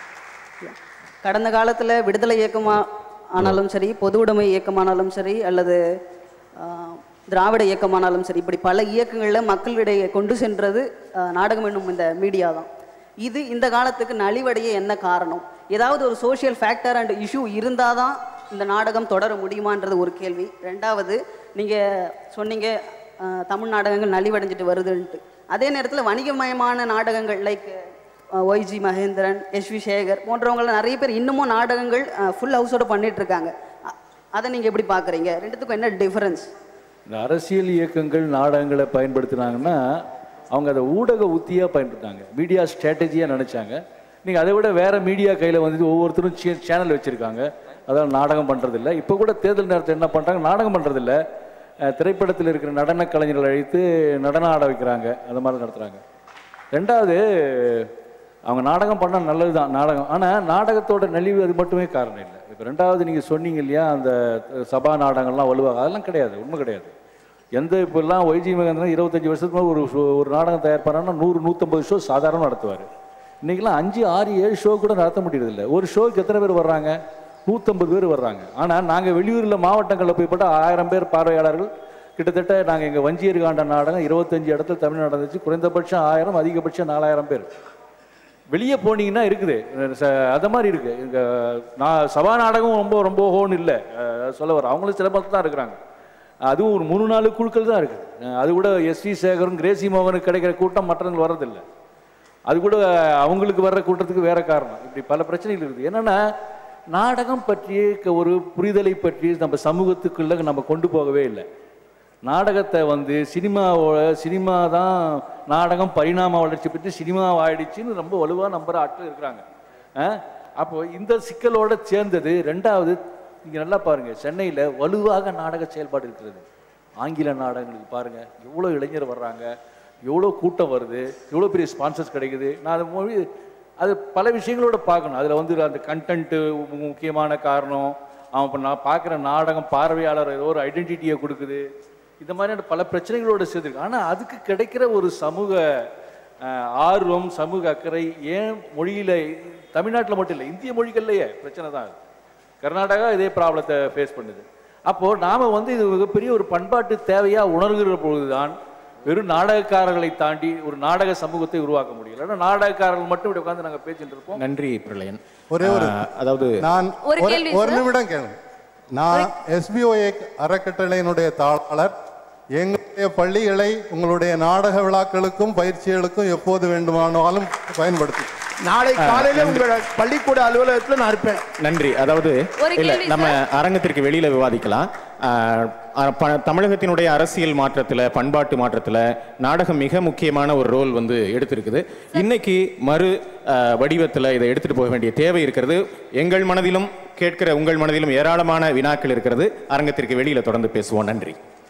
S8: கடந்த காலத்தில் விடுதலை இயக்கமா ஆனாலும் சரி பொது உடைமை இயக்கமானாலும் சரி அல்லது ஆ, திராவிட இயக்கமானாலும் சரி இப்படி பல இயக்கங்களில் மக்களிடையே கொண்டு சென்றது ஆ, நாடகம் என்னும் இந்த மீடியா தான் இது இந்த காலத்துக்கு நலிவடைய என்ன காரணம் ஏதாவது ஒரு சோஷியல் ஃபேக்டர் அண்ட் இஷ்யூ இருந்தால் தான் இந்த நாடகம் தொடர முடியுமான்றது ஒரு கேள்வி ரெண்டாவது நீங்கள் சொன்னீங்க ஆ, தமிழ் நாடகங்கள் நலிவடைஞ்சிட்டு வருதுன்ட்டு அதே நேரத்தில் வணிகமயமான நாடகங்கள் like YG Mahendran S V Sekhar போன்றவங்கள நிறைய பேர் இன்னமும் நாடகங்கள் ஃபுல் ஹவுஸோட பண்ணிட்டு இருக்காங்க அ- அதை நீங்கள் எப்படி பார்க்குறீங்க ரெண்டுத்துக்கும் என்ன டிஃபரன்ஸ்
S6: இந்த அரசியல் இயக்கங்கள் நாடகங்களை பயன்படுத்தினாங்கன்னா அவங்க அதை ஊடக உத்தியாக பயன்படுத்தாங்க மீடியா ஸ்ட்ராட்டஜியாக நினச்சாங்க நீங்கள் அதை விட வேறு மீடியா கையில் வந்து ஒவ்வொருத்தரும் சே சேனல் வச்சுருக்காங்க அதான் நாடகம் பண்ணுறதில்ல இப்போ கூட தேர்தல் நேரத்தில் என்ன பண்ணுறாங்க நாடகம் பண்ணுறதில்ல திரைப்படத்தில் இருக்கிற நடன கலைஞர்களை அழைத்து நடனம் ஆட வைக்கிறாங்க அந்த மாதிரி நடத்துகிறாங்க ரெண்டாவது அவங்க நாடகம் பண்ணால் நல்லது தான் நாடகம் ஆனால் நாடகத்தோட நலிவு அது மட்டுமே காரணம் இல்லை இப்போ ரெண்டாவது நீங்கள் சொன்னீங்க இல்லையா அந்த சபா நாடகங்கள்லாம் வலுவாக அதெல்லாம் கிடையாது உண்மை கிடையாது எந்த இப்போல்லாம் ஒய்ஜி மகேந்திரன் இருபத்தஞ்சி வருஷத்துக்கு முன்னாடி ஒரு show- ஒரு நாடகம் தயார் பண்ணான்னா நூறு நூற்றம்பது ஷோ சாதாரண நடத்துவார் இன்றைக்கெல்லாம் அஞ்சு ஆறு ஏழு ஷோ கூட நடத்த முடியறதில்ல ஒரு ஷோக்கு எத்தனை பேர் வர்றாங்க நூற்றம்பது பேர் வர்றாங்க ஆனால் நாங்கள் வெளியூரில் மாவட்டங்களில் போய் போட்டால் ஆயிரம் பேர் பார்வையாளர்கள் கிட்டத்தட்ட நாங்கள் எங்கள் வஞ்சியர் காண்ட நாடகம் இருபத்தஞ்சு இடத்துல தமிழ் நடந்துச்சு குறைந்தபட்சம் ஆயிரம் அதிகபட்சம் நாலாயிரம் பேர் வெளியே போனீங்கன்னா இருக்குது ச- அது மாதிரி இருக்கு இங்க நான் சபா நாடகம் ரொம்ப ரொம்ப ஹோன் இல்லை அஹ் சொல்ல வர அவங்களும் சில தான் இருக்கிறாங்க அதுவும் ஒரு மூணு நாலு குழுக்கள் தான் இருக்குது அஹ் அது கூட எஸ்வி சேகரும் கிரேசி மோகனுக்கு கிடைக்கிற கூட்டம் மற்றவங்களுக்கு வர்றதில்லை அது கூட அவங்களுக்கு வர்ற கூட்டத்துக்கு வேற காரணம் இப்படி பல பிரச்சனைகள் இருக்குது என்னன்னா நாடகம் பற்றிய க- ஒரு புரிதலை பற்றி நம்ம சமூகத்துக்குள்ள நம்ம கொண்டு போகவே இல்லை நாடகத்தை வந்து சினிமாவோட சினிமா தான் நாடகம் பரிணாம வளர்ச்சி பற்றி சினிமா ஆயிடுச்சுன்னு ரொம்ப வலுவாக நம்புற ஆட்கள் இருக்கிறாங்க அஹ் அப்போ இந்த சிக்கலோட சேர்ந்தது ரெண்டாவது இங்கே நல்லா பாருங்க சென்னையில் வலுவாக நாடக செயல்பாடு இருக்கிறது ஆங்கில நாடகங்களுக்கு பாருங்க எவ்வளோ இளைஞர் வர்றாங்க எவ்வளோ கூட்டம் வருது எவ்வளோ பெரிய ஸ்பான்சர்ஸ் கிடைக்குது நான் அது மொழி அது பல விஷயங்களோட பார்க்கணும் அதில் வந்து அந்த கண்டென்ட்டு முக்கியமான காரணம் அவன் இப்போ நான் பார்க்குற நாடகம் பார்வையாளர் ஏதோ ஒரு ஐடென்டிட்டியை கொடுக்குது இந்த மாதிரியான பல பிரச்சனைகளோட சேர்ந்துருக்கு ஆனால் அதுக்கு கிடைக்கிற ஒரு சமூக அஹ், ஆர்வம் சமூக அக்கறை ஏன் மொழியில் தமிழ்நாட்டில் மட்டும் இல்லை இந்திய மொழிகள்லையே பிரச்சனை தான் அது கர்நாடகா இதே ப்ராப்ளத்தை ஃபேஸ் பண்ணுது அப்போது நாம் வந்து இது மிகப்பெரிய ஒரு பண்பாட்டு தேவையாக உணர்கிற பொழுதுதான் வெறும் நாடகக்காரர்களை தாண்டி ஒரு நாடக சமூகத்தை உருவாக்க முடியல ஏன்னா நாடகக்காரர்கள் மட்டும் இப்படி உட்காந்து நாங்கள் பேசிட்டு இருப்போம்
S2: நன்றி பிரளயன்
S9: ஒரே ஒரு
S2: ஆஹ், அதாவது
S9: நான்
S1: ஒரு
S9: ஒரு
S1: கேள்வி,
S9: ஒரு
S1: சார்.
S9: நிமிடம் கேளுங்க நான் எஸ்பிஓஏ அறக்கட்டளையினுடைய தாளர் எங்களுடைய பள்ளிகளை உங்களுடைய நாடக விழாக்களுக்கும் பயிற்சிகளுக்கும் எப்போது வேண்டுமானாலும் பயன்படுத்தி
S5: நாளை காலையில உங்களோட பள்ளிக்கூட அலுவலகத்துல நான் இருப்பேன்
S2: நன்றி அதாவது
S1: ஒரு
S2: இல்ல
S1: கேள்வி
S2: நம்ம அரங்கத்திற்கு வெளியில விவாதிக்கலாம் ஆஹ், அஹ், ப- தமிழகத்தினுடைய அரசியல் மாற்றத்துல பண்பாட்டு மாற்றத்துல நாடகம் மிக முக்கியமான ஒரு ரோல் வந்து எடுத்திருக்குது இன்னைக்கு மறு ஆஹ், வடிவத்துல இதை எடுத்துட்டு போக வேண்டிய தேவை இருக்கிறது எங்கள் மனதிலும் கேட்கிற உங்கள் மனதிலும் ஏராளமான வினாக்கள் இருக்கிறது அரங்கத்திற்கு வெளியில தொடர்ந்து பேசுவோம் நன்றி